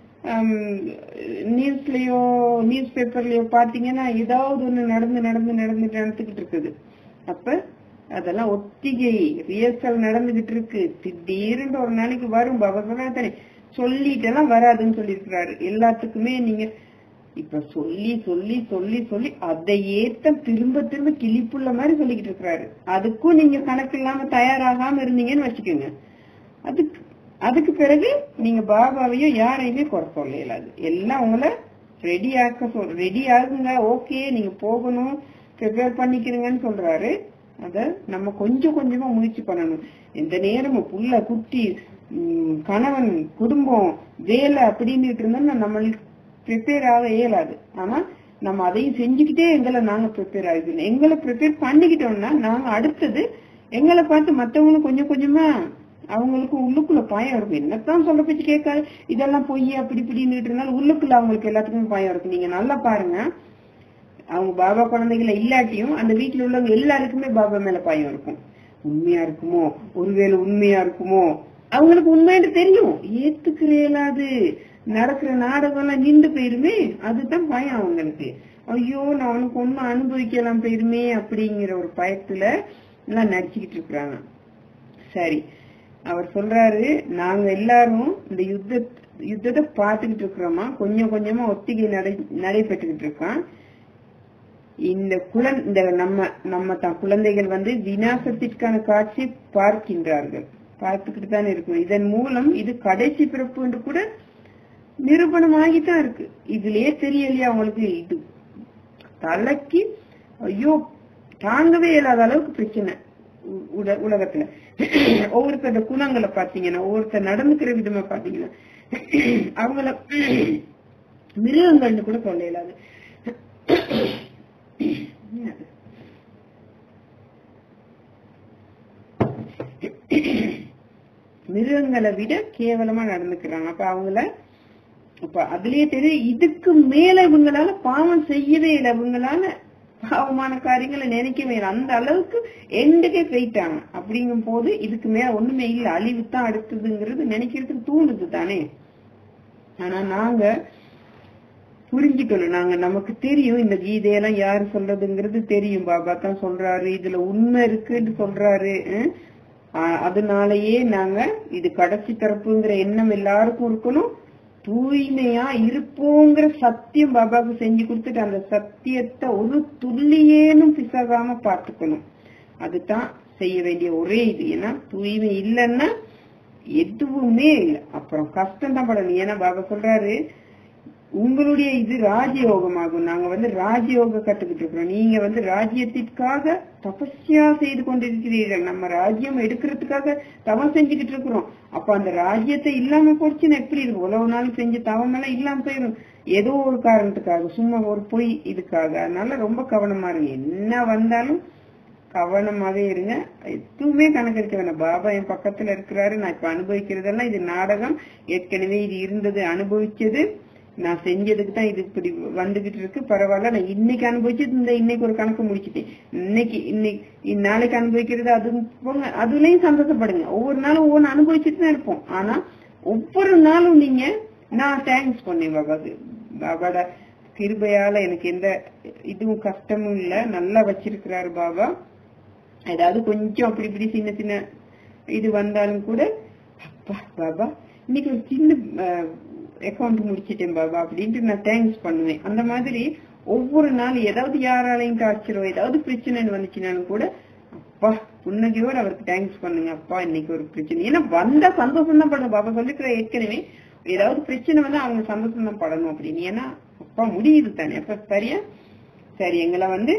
நியூஸ்லயோ நியூஸ் பேப்பர்லயோ பாத்தீங்கன்னா ஏதாவது ஒண்ணு நடந்து நடந்து நடந்து நடந்துகிட்டு இருக்குது அப்ப அதெல்லாம் ஒத்திகை ரியர்சல் நடந்துகிட்டு இருக்கு திடீர்னு ஒரு நாளைக்கு வரும் பாபா சொன்னா தானே சொல்லிட்டெல்லாம் வராதுன்னு சொல்லியிருக்கிறாரு எல்லாத்துக்குமே நீங்க இப்ப சொல்லி சொல்லி சொல்லி சொல்லி அதையே தான் திரும்ப திரும்ப கிளிப்புள்ள மாதிரி சொல்லிக்கிட்டு இருக்கிறாரு அதுக்கும் நீங்க கணக்கு இல்லாம தயாராகாம இருந்தீங்கன்னு வச்சுக்கோங்க அதுக்கு அதுக்கு பிறகு நீங்க பாபாவையும் யாரையுமே குறை சொல்ல இயலாது எல்லாம் உங்களை ரெடி ஆக்க சொல் ரெடி ஆகுங்க ஓகே நீங்க போகணும் ப்ரிப்பேர் பண்ணிக்கிறீங்கன்னு சொல்றாரு அத நம்ம கொஞ்சம் கொஞ்சமா முயற்சி பண்ணணும் எந்த நேரமும் புள்ள குட்டி உம், கணவன் குடும்பம் வேலை அப்படின்னு இருந்தோம்னா நம்மளுக்கு ப்ரிப்பேர் ஆக இயலாது ஆனா நம்ம அதையும் செஞ்சுக்கிட்டே எங்களை நாங்க ப்ரிப்பேர் ஆகிக்கணும் எங்களை ப்ரிப்பேர் பண்ணிக்கிட்டோம்னா நாங்க அடுத்தது எங்களை பார்த்து மத்தவங்களும் கொஞ்சம் கொஞ்சமா அவங்களுக்கு உள்ளுக்குள்ள பயம் இருக்கும் என்னத்தான் சொல்ல பேச்சு கேட்காது இதெல்லாம் பொய் அப்படி இப்படின்னு இருந்தாலும் உள்ளுக்குள்ள அவங்களுக்கு எல்லாத்துக்குமே பயம் இருக்கும் நீங்க நல்லா பாருங்க அவங்க பாபா குழந்தைகளை இல்லாட்டியும் அந்த வீட்டுல உள்ளவங்க எல்லாருக்குமே பாபா மேல பயம் இருக்கும் உண்மையா இருக்குமோ ஒருவேளை உண்மையா இருக்குமோ அவங்களுக்கு உண்மைன்னு தெரியும் ஏத்துக்கிறேலாது நடக்கிற நாடகம் எல்லாம் நின்று போயிருமே அதுதான் பயம் அவங்களுக்கு ஐயோ நான் உனக்கு ஒண்ணு அனுபவிக்கலாம் போயிருமே அப்படிங்கிற ஒரு பயத்துல எல்லாம் நடிச்சுக்கிட்டு இருக்கிறாங்க சரி அவர் சொல்றாரு நாங்க எல்லாரும் இந்த யுத்த யுத்தத்தை பார்த்துக்கிட்டு இருக்கிறோமா கொஞ்சம் கொஞ்சமா ஒத்திகை நடை நடைபெற்றுக்கிட்டு இருக்கான் இந்த குழந் இந்த நம்ம நம்ம தான் குழந்தைகள் வந்து விநாசத்திற்கான காட்சி பார்க்கின்றார்கள் பார்த்துக்கிட்டு தானே இருக்கும் இதன் மூலம் இது கடைசி பிறப்பு என்று கூட நிரூபணமாகித்தான் இருக்கு இதுலயே தெரியலையா அவங்களுக்கு இது தலைக்கு ஐயோ தாங்கவே இல்லாத அளவுக்கு பிரச்சனை உ- உல- உலகத்துல ஒவ்வொருத்தரோட குணங்களை பாத்தீங்கன்னா ஒவ்வொருத்தர் நடந்துக்கிற விதமா பாத்தீங்கன்னா அவங்கள மிருகங்கள்னு கூட சொல்ல இயலாது என்னது? மிருகங்களை விட கேவலமா நடந்துக்கிறாங்க அப்ப அவங்கள அப்ப அதுலயே தெரியும் இதுக்கு மேல இவங்களால பாவம் செய்யவே இல்லை இவங்களால பாவமான காரியங்களை நினைக்கவே இல்லை அந்த அளவுக்கு எண்டுக்கே போயிட்டாங்க அப்படிங்கும் போது இதுக்கு மேல ஒண்ணுமே இல்ல அழிவு தான் அடுத்ததுங்கிறது நினைக்கிறதுக்கு தூண்டுது தானே ஆனா நாங்க புரிஞ்சுக்கணும் நாங்க நமக்கு தெரியும் இந்த கீதையெல்லாம் யாரு சொல்றதுங்கிறது தெரியும் பாபா தான் சொல்றாரு இதுல உண்மை இருக்குன்னு சொல்றாரு ஹம். ஆஹ் அதனாலயே நாங்க இது கடைசி தரப்புங்கிற எண்ணம் எல்லாருக்கும் இருக்கணும் தூய்மையா இருப்போங்கிற சத்தியம் பாபாவுக்கு செஞ்சு கொடுத்துட்டு அந்த சத்தியத்தை ஒரு துள்ளியேனும் பிசகாம பார்த்துக்கணும் அதுதான் செய்ய வேண்டிய ஒரே இது ஏன்னா தூய்மை இல்லைன்னா எதுவுமே இல்லை அப்புறம் கஷ்டம் தான் படணும் ஏன்னா பாபா சொல்றாரு உங்களுடைய இது ராஜயோகமாகும் நாங்க வந்து ராஜயோக கத்துக்கிட்டு இருக்கிறோம் நீங்க வந்து ராஜ்யத்திற்காக தபஸ்யா செய்து கொண்டிருக்கிறீர்கள் நம்ம ராஜ்யம் எடுக்கிறதுக்காக தவம் செஞ்சுக்கிட்டு இருக்கிறோம் அப்ப அந்த ராஜ்யத்தை இல்லாம போச்சுன்னா எப்படி இருக்கும் உழவு நாள் செஞ்ச தவம் எல்லாம் இல்லாம போயிடும் ஏதோ ஒரு காரணத்துக்காக சும்மா ஒரு பொய் இதுக்காக அதனால ரொம்ப கவனமா இருங்க என்ன வந்தாலும் கவனமாவே இருங்க எதுவுமே கணக்கெடுக்க வேணாம் பாபா என் பக்கத்துல இருக்கிறாரு நான் இப்ப அனுபவிக்கிறதெல்லாம் இது நாடகம் ஏற்கனவே இது இருந்தது அனுபவிச்சது நான் செஞ்சதுக்கு தான் இது இப்படி வந்துகிட்டு இருக்கு பரவாயில்ல நான் இன்னைக்கு அனுபவிச்சது இந்த இன்னைக்கு ஒரு கணக்கு முடிச்சிட்டேன் இன்னைக்கு இன்னைக்கு நாளைக்கு அனுபவிக்கிறது அது போங்க அதுலயும் சந்தோஷப்படுங்க ஒவ்வொரு நாளும் ஒவ்வொன்னு அனுபவிச்சுட்டு தான் இருப்போம் ஆனா ஒவ்வொரு நாளும் நீங்க நான் தேங்க்ஸ் பண்ணேன் பாபாக்கு பாபாட கிருபையால எனக்கு எந்த இதுவும் கஷ்டமும் இல்ல நல்லா வச்சிருக்கிறாரு பாபா ஏதாவது கொஞ்சம் அப்படி இப்படி சின்ன சின்ன இது வந்தாலும் கூட அப்பா பாபா இன்னைக்கு ஒரு சின்ன அக்கௌண்ட் முடிச்சிட்டேன் பாபா அப்படின்ட்டு நான் தேங்க்ஸ் பண்ணுவேன் அந்த மாதிரி ஒவ்வொரு நாள் ஏதாவது யாராலையும் டார்ச்சரோ ஏதாவது பிரச்சனைன்னு வந்துச்சுனாலும் கூட அப்பா புன்னகையோட அவருக்கு தேங்க்ஸ் பண்ணுங்க அப்பா இன்னைக்கு ஒரு பிரச்சனை ஏன்னா வந்தா சந்தோஷம் தான் படணும் பாபா சொல்லிக்கிற ஏற்கனவே ஏதாவது பிரச்சனை வந்து அவங்க சந்தோஷம் தான் படணும் அப்படின்னு ஏன்னா அப்பா முடியுது தானே அப்ப சரியா சரி எங்களை வந்து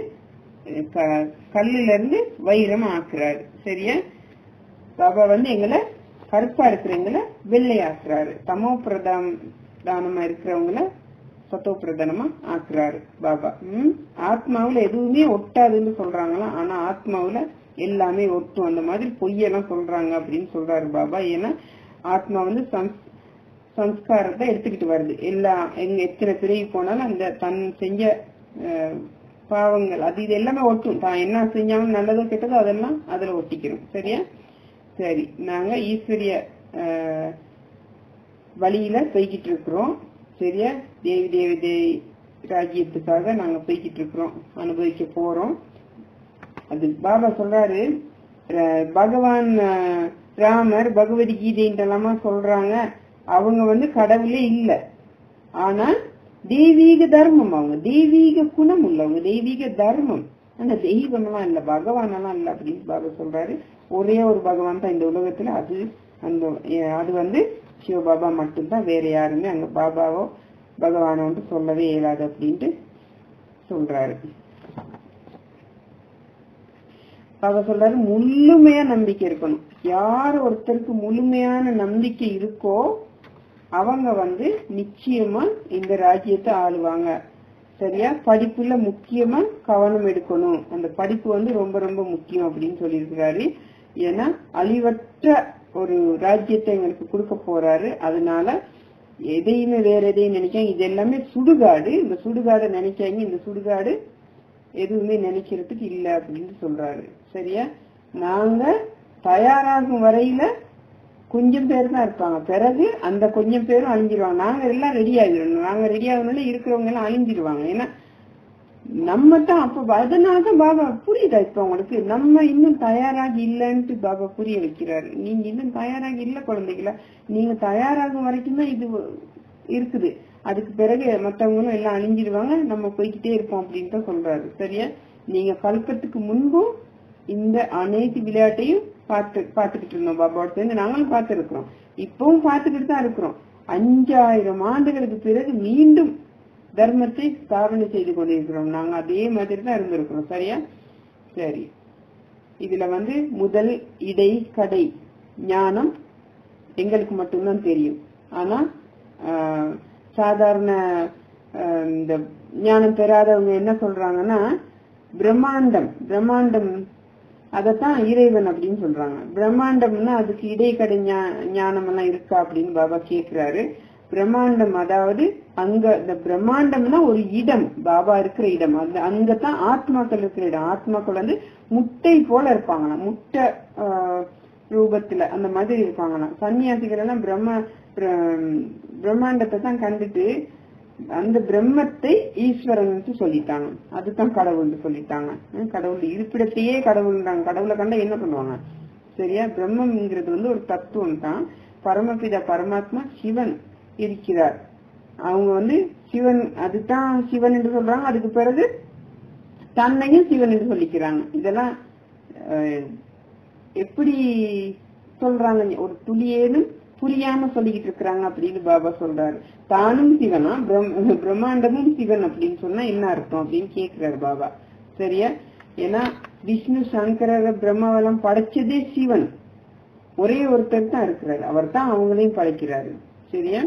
க- கல்லுல இருந்து வைரம் ஆக்குறாரு சரியா பாபா வந்து எங்களை கருப்பா இருக்கிறவங்கள வெள்ளையாக்குறாரு தமோ பிரதாம் தானமா இருக்கிறவங்கள சத்தோ பிரதானமா ஆக்குறாரு பாபா ம் ஆத்மாவுல எதுவுமே ஒட்டாதுன்னு சொல்றாங்களாம் ஆனா ஆத்மாவுல எல்லாமே ஒட்டும் அந்த மாதிரி பொய்யெல்லாம் சொல்றாங்க அப்படின்னு சொல்றாரு பாபா ஏன்னா ஆத்மா வந்து சம்ஸ்- சம்ஸ்காரத்தை எடுத்துக்கிட்டு வருது எல்லா எங்க எத்தனை பிறவி போனாலும் அந்த தன் செஞ்ச அஹ், பாவங்கள் அது இது எல்லாமே ஒட்டும் தான் என்ன செஞ்சாலும் நல்லதோ கெட்டதோ அதெல்லாம் அதுல ஒட்டிக்கிறோம் சரியா சரி நாங்க ஈஸ்வரிய அஹ், வழியில போய்கிட்டு இருக்கிறோம் சரியா தேவி தேவி தேவி ராஜ்யத்துக்காக நாங்க போய்கிட்டு இருக்கிறோம் அனுபவிக்க போறோம் அது பாபா சொல்றாரு ர- பகவான் அஹ், ராமர் பகவத்கீதைன்றலாமா சொல்றாங்க அவங்க வந்து கடவுளே இல்ல ஆனா தெய்வீக தர்மம் அவங்க தெய்வீக குணம் உள்ளவங்க தெய்வீக தர்மம் ஆனா தெய்வம் எல்லாம் இல்ல பகவான் எல்லாம் இல்ல அப்படின்னு பாபா சொல்றாரு ஒரே ஒரு பகவான் தான் இந்த உலகத்துல அது அந்த அஹ், அது வந்து சிவபாபா மட்டும்தான் வேற யாருமே அங்க பாபாவோ பகவானோ வந்து சொல்லவே இயலாது அப்படின்ட்டு சொல்றாரு பாபா சொல்றாரு முழுமையா நம்பிக்கை இருக்கணும் யார் ஒருத்தருக்கு முழுமையான நம்பிக்கை இருக்கோ அவங்க வந்து நிச்சயமா இந்த ராஜ்யத்தை ஆளுவாங்க சரியா படிப்புல முக்கியமா கவனம் எடுக்கணும் அந்த படிப்பு வந்து ரொம்ப ரொம்ப முக்கியம் அப்படின்னு சொல்லியிருக்கிறாரு ஏன்னா அழிவற்ற ஒரு ராஜ்யத்தை எங்களுக்கு கொடுக்க போறாரு அதனால எதையுமே வேற எதையும் நினைக்காங்க இது எல்லாமே சுடுகாடு இந்த சுடுகாடை நினைக்காங்க இந்த சுடுகாடு எதுவுமே நினைக்கிறதுக்கு இல்ல அப்படின்னு சொல்றாரு சரியா நாங்க தயாராகும் வரையில கொஞ்சம் பேர் தான் இருப்பாங்க பிறகு அந்த கொஞ்சம் பேரும் அழிஞ்சிருவாங்க நாங்க எல்லாம் ரெடி ஆகிடணும் நாங்க ரெடி ஆகணும்னா இருக்கிறவங்க எல்லாம் அழிஞ்சிருவாங்க ஏன்னா நம்ம தான் அப்ப அதனாலதான் பாபா புரியுதா இப்ப உங்களுக்கு நம்ம இன்னும் தயாராகி இல்லைன்ட்டு பாபா புரிய வைக்கிறாரு நீங்க இன்னும் தயாராகி இல்ல குழந்தைகளா நீங்க தயாராகும் வரைக்கும் தான் இது இருக்குது அதுக்கு பிறகு மத்தவங்களும் எல்லாம் அழிஞ்சிருவாங்க நம்ம போய்கிட்டே இருப்போம் அப்படின்னு தான் சொல்றாரு சரியா நீங்க கல்பத்துக்கு முன்பும் இந்த அனைத்து விளையாட்டையும் பார்த்து பார்த்துக்கிட்டு இருந்தோம் பாபாவோட சேர்ந்து நாங்களும் பார்த்துருக்கிறோம் இப்பவும் பார்த்துக்கிட்டு தான் இருக்கிறோம் அஞ்சாயிரம் ஆண்டுகளுக்கு பிறகு மீண்டும் தர்மத்தை ஸ்தாபனை செய்து கொண்டிருக்கிறோம் நாங்க அதே மாதிரி தான் இருந்திருக்கிறோம் சரியா சரி இதுல வந்து முதல் இடை கடை ஞானம் எங்களுக்கு மட்டும்தான் தெரியும் ஆனா ஆஹ், சாதாரண ஆஹ், இந்த ஞானம் பெறாதவங்க என்ன சொல்றாங்கன்னா பிரம்மாண்டம் பிரம்மாண்டம் அதத்தான் இறைவன் அப்படின்னு சொல்றாங்க பிரம்மாண்டம்னா அதுக்கு இடைக்கடை ஞா- ஞானம் எல்லாம் இருக்கா அப்படின்னு பாபா கேக்குறாரு பிரம்மாண்டம் அதாவது அங்க இந்த பிரம்மாண்டம்னா ஒரு இடம் பாபா இருக்கிற இடம் அந்த அங்கதான் ஆத்மாக்கள் இருக்கிற இடம் ஆத்மாக்கள் வந்து முட்டை போல இருப்பாங்களாம் முட்டை ஆஹ், ரூபத்துல அந்த மாதிரி இருப்பாங்களாம் சன்னியாசிகள் எல்லாம் பிரம்ம பிர- பிரம்மாண்டத்தை தான் கண்டுட்டு அந்த பிரம்மத்தை ஈஸ்வரன் சொல்லிட்டாங்க அதுதான் கடவுள்னு சொல்லிட்டாங்க ஹம், கடவுள் இருப்பிடத்தையே கடவுள்ன்றாங்க கடவுளை கண்டா என்ன பண்ணுவாங்க சரியா பிரம்மம்ங்கிறது வந்து ஒரு தத்துவம் தான் பரமபிதா பரமாத்மா சிவன் இருக்கிறார் அவங்க வந்து சிவன் அதுதான் சிவன் என்று சொல்றாங்க அதுக்கு பிறகு தன்னையும் சிவன் என்று சொல்லிக்கிறாங்க இதெல்லாம் அஹ், எப்படி சொல்றாங்க ஒரு துளியேனும் புரியாம சொல்லிக்கிட்டு இருக்கிறாங்க அப்படின்னு பாபா சொல்றாரு தானும் சிவனா பிரம்- பிரம்மாண்டமும் சிவன் அப்படின்னு சொன்னா என்ன அர்த்தம் அப்படின்னு கேக்குறாரு பாபா சரியா ஏன்னா விஷ்ணு சங்கரர் பிரம்மாவெல்லாம் படைச்சதே சிவன் ஒரே ஒருத்தர் தான் இருக்கிறாரு அவர் தான் அவங்களையும் படைக்கிறாரு சரியா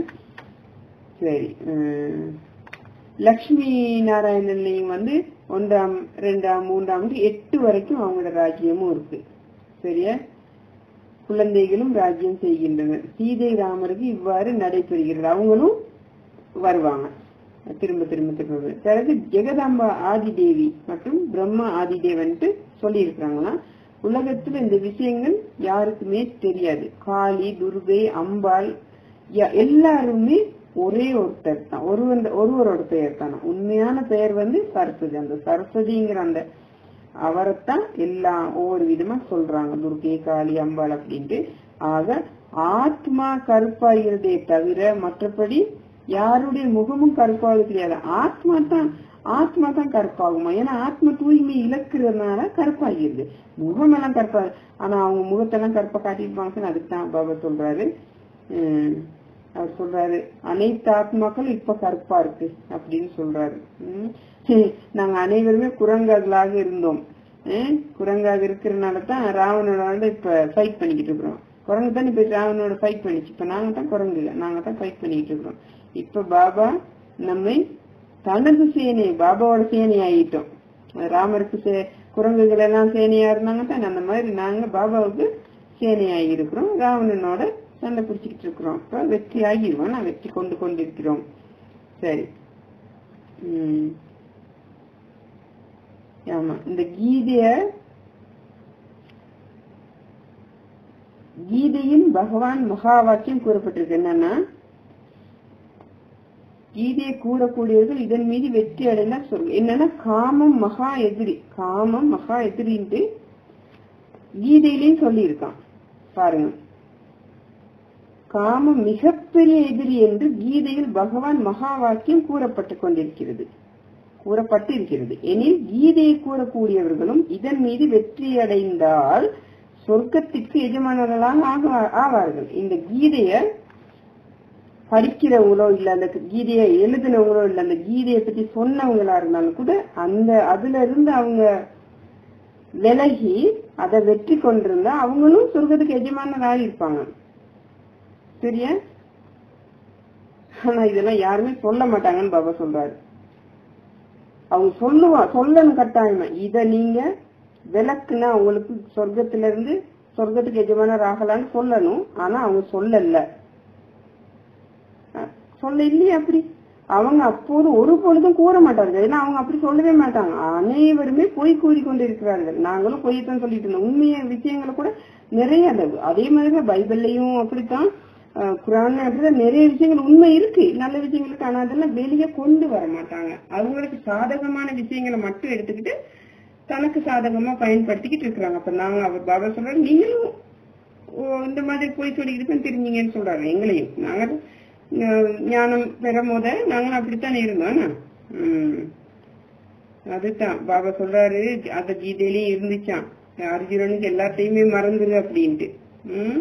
சரி உம், லக்ஷ்மி நாராயணன்லையும் வந்து ஒன்றாம் ரெண்டாம் மூன்றாம் எட்டு வரைக்கும் அவங்களோட ராஜ்யமும் இருக்கு சரியா குழந்தைகளும் ராஜ்யம் செய்கின்றனர் சீதை ராமருக்கு இவ்வாறு நடைபெறுகிறது அவங்களும் வருவாங்க திரும்ப திரும்ப திரும்ப பிறகு ஜெகதாம்பா ஆதிதேவி மற்றும் பிரம்மா ஆதிதேவன்ட்டு சொல்லி உலகத்துல இந்த விஷயங்கள் யாருக்குமே தெரியாது காளி துர்கை அம்பாள் யா- எல்லாருமே ஒரே ஒருத்தர் தான் ஒருவன் ஒருவரோட பெயர் தான் உண்மையான பெயர் வந்து சரஸ்வதி அந்த சரஸ்வதிங்கிற அந்த அவரைத்தான் எல்லாம் ஒவ்வொரு விதமா சொல்றாங்க துர்கை காளி அம்பாள் அப்படின்ட்டு ஆக ஆத்மா கருப்பாகிறதே தவிர மற்றபடி யாருடைய முகமும் கருப்பாவது கிடையாது ஆத்மா தான் ஆத்மா தான் கருப்பாகுமா ஏன்னா ஆத்மா தூய்மை இழக்கிறதுனால கருப்பாகிருது முகம் எல்லாம் கருப்பா ஆனா அவங்க முகத்தெல்லாம் கருப்பா காட்டியிருப்பாங்கன்னு அதுக்கு தான் பாபா சொல்றாரு உம் அவர் சொல்றாரு அனைத்து ஆத்மாக்களும் இப்ப கருப்பா இருக்கு அப்படின்னு சொல்றாரு உம் நாங்க அனைவருமே குரங்குகளாக இருந்தோம் உம் குரங்காக இருக்கிறதுனால தான் ராவணனோட இப்ப ஃபைட் பண்ணிக்கிட்டு இருக்கிறோம் குரங்கு தான் இப்ப ராவணனோட ஃபைட் பண்ணிச்சு இப்ப நாங்க தான் குரங்கு நாங்க தான் ஃபைட் பண்ணிக்கிட்டு இருக்கிறோம் இப்ப பாபா நம்மை தனது சேனை பாபாவோட சேனை ஆகிட்டோம் ராமருக்கு சே- குரங்குகள் எல்லாம் சேனையா இருந்தாங்க தான் அந்த மாதிரி நாங்க பாபாவுக்கு சேனை ஆகியிருக்கிறோம் ராவணனோட சண்டை பிடிச்சிக்கிட்டு இருக்கிறோம் இப்ப வெற்றி ஆகிருவோம் நான் வெற்றி கொண்டு கொண்டிருக்கிறோம் சரி உம் ஆமா இந்த கீதைய கீதையின் பகவான் மகா வாக்கியம் கூறப்பட்டிருக்கு என்னன்னா கீதையை கூறக்கூடியவர்கள் இதன் மீது வெற்றி அடைந்தா சொர்க்கம் என்னன்னா காமம் மகா எதிரி காமம் மகா எதிரின்ட்டு கீதையிலையும் சொல்லியிருக்கான் பாருங்க காமம் மிகப்பெரிய எதிரி என்று கீதையில் பகவான் மகா வாக்கியம் கூறப்பட்டு கொண்டிருக்கிறது கூறப்பட்டு இருக்கிறது எனில் கீதையை கூறக்கூடியவர்களும் இதன் மீது வெற்றி அடைந்தால் சொர்க்கத்திற்கு எஜமானர்களாக ஆகுவா- ஆவார்கள் இந்த கீதைய படிக்கிறவங்களோ இல்ல அந்த கீதையை எழுதினவங்களோ இல்ல அந்த கீதையை பத்தி சொன்னவங்களா இருந்தாலும் கூட அந்த அதுல இருந்து அவங்க விலகி அதை வெற்றி கொண்டிருந்தா அவங்களும் சொர்க்கத்துக்கு எஜமானராக இருப்பாங்க சரியா ஆனா இதெல்லாம் யாருமே சொல்ல மாட்டாங்கன்னு பாபா சொல்றாரு அவங்க சொல்லுவா சொல்லணும் கட்டாயமா இத நீங்க விளக்குனா உங்களுக்கு சொர்க்கத்துல இருந்து சொர்க்கத்துக்கு எஜமானர் ஆகலான்னு சொல்லணும் ஆனா அவங்க சொல்லல அஹ் சொல்ல இல்லையே அப்படி அவங்க அப்போது ஒரு பொழுதும் கூற மாட்டார்கள் ஏன்னா அவங்க அப்படி சொல்லவே மாட்டாங்க அனைவருமே பொய் கூறி கொண்டிருக்கிறார்கள் நாங்களும் பொய்யத்தான் சொல்லிட்டு இருந்தோம் உண்மைய விஷயங்களை கூட நிறைய அது அதே மாதிரி பைபிள்லயும் அப்படித்தான் அஹ் குரான் அப்படிதான் நிறைய விஷயங்கள் உண்மை இருக்கு நல்ல விஷயங்களுக்கு ஆனா அதெல்லாம் வெளியே கொண்டு வர மாட்டாங்க அவங்களுக்கு சாதகமான விஷயங்களை மட்டும் எடுத்துக்கிட்டு தனக்கு சாதகமா பயன்படுத்திக்கிட்டு இருக்கிறாங்க அப்ப நாங்க அவர் பாபா சொல்றாரு நீங்களும் ஓ, இந்த மாதிரி போய் சொல்லிக்கிட்டு தான் தெரிஞ்சீங்கன்னு சொல்றாரு எங்களையும் நாங்க அஹ், ஞானம் பெறும் போத நாங்களும் அப்படித்தான் இருந்தோம் ஆனா. உம் அதுதான் பாபா சொல்றாரு அந்த கீதையிலயும் இருந்துச்சான் அர்ஜுனனுக்கு எல்லாத்தையுமே மறந்துரு அப்படின்ட்டு உம்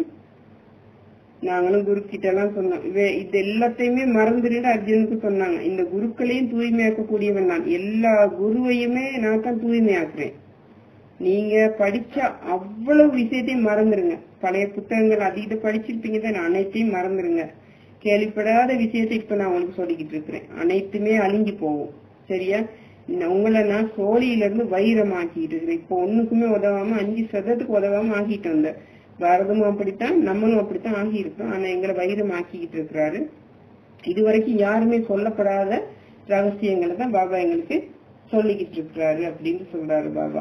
நாங்களும் குரு கிட்ட எல்லாம் சொன்னோம் இவ- இது எல்லாத்தையுமே மறந்துருன்னு அர்ஜுனுக்கு சொன்னாங்க இந்த குருக்களையும் தூய்மையாக்கக்கூடியவன் நான் எல்லா குருவையுமே நான் தான் தூய்மையாக்குறேன் நீங்க படிச்ச அவ்வளவு விஷயத்தையும் மறந்துருங்க பழைய புத்தகங்கள் அதிக படிச்சிருப்பீங்க தான் அனைத்தையும் மறந்துருங்க கேள்விப்படாத விஷயத்தை இப்ப நான் உங்களுக்கு சொல்லிக்கிட்டு இருக்கிறேன் அனைத்துமே அழிஞ்சு போகும் சரியா இந்த உங்களை நான் சோழியில இருந்து வைரம் ஆக்கிட்டு இருக்கிறேன் இப்போ ஒண்ணுக்குமே உதவாம அஞ்சு சதத்துக்கு உதவாம ஆக்கிட்டு வந்தேன் பாரதமும் அப்படித்தான் நம்மளும் அப்படித்தான் ஆகி இருக்கோம் ஆனா எங்களை வைரம் ஆக்கிக்கிட்டு இருக்கிறாரு இதுவரைக்கும் யாருமே சொல்லப்படாத ரகசியங்களை தான் பாபா எங்களுக்கு சொல்லிக்கிட்டு இருக்கிறாரு அப்படின்னு சொல்றாரு பாபா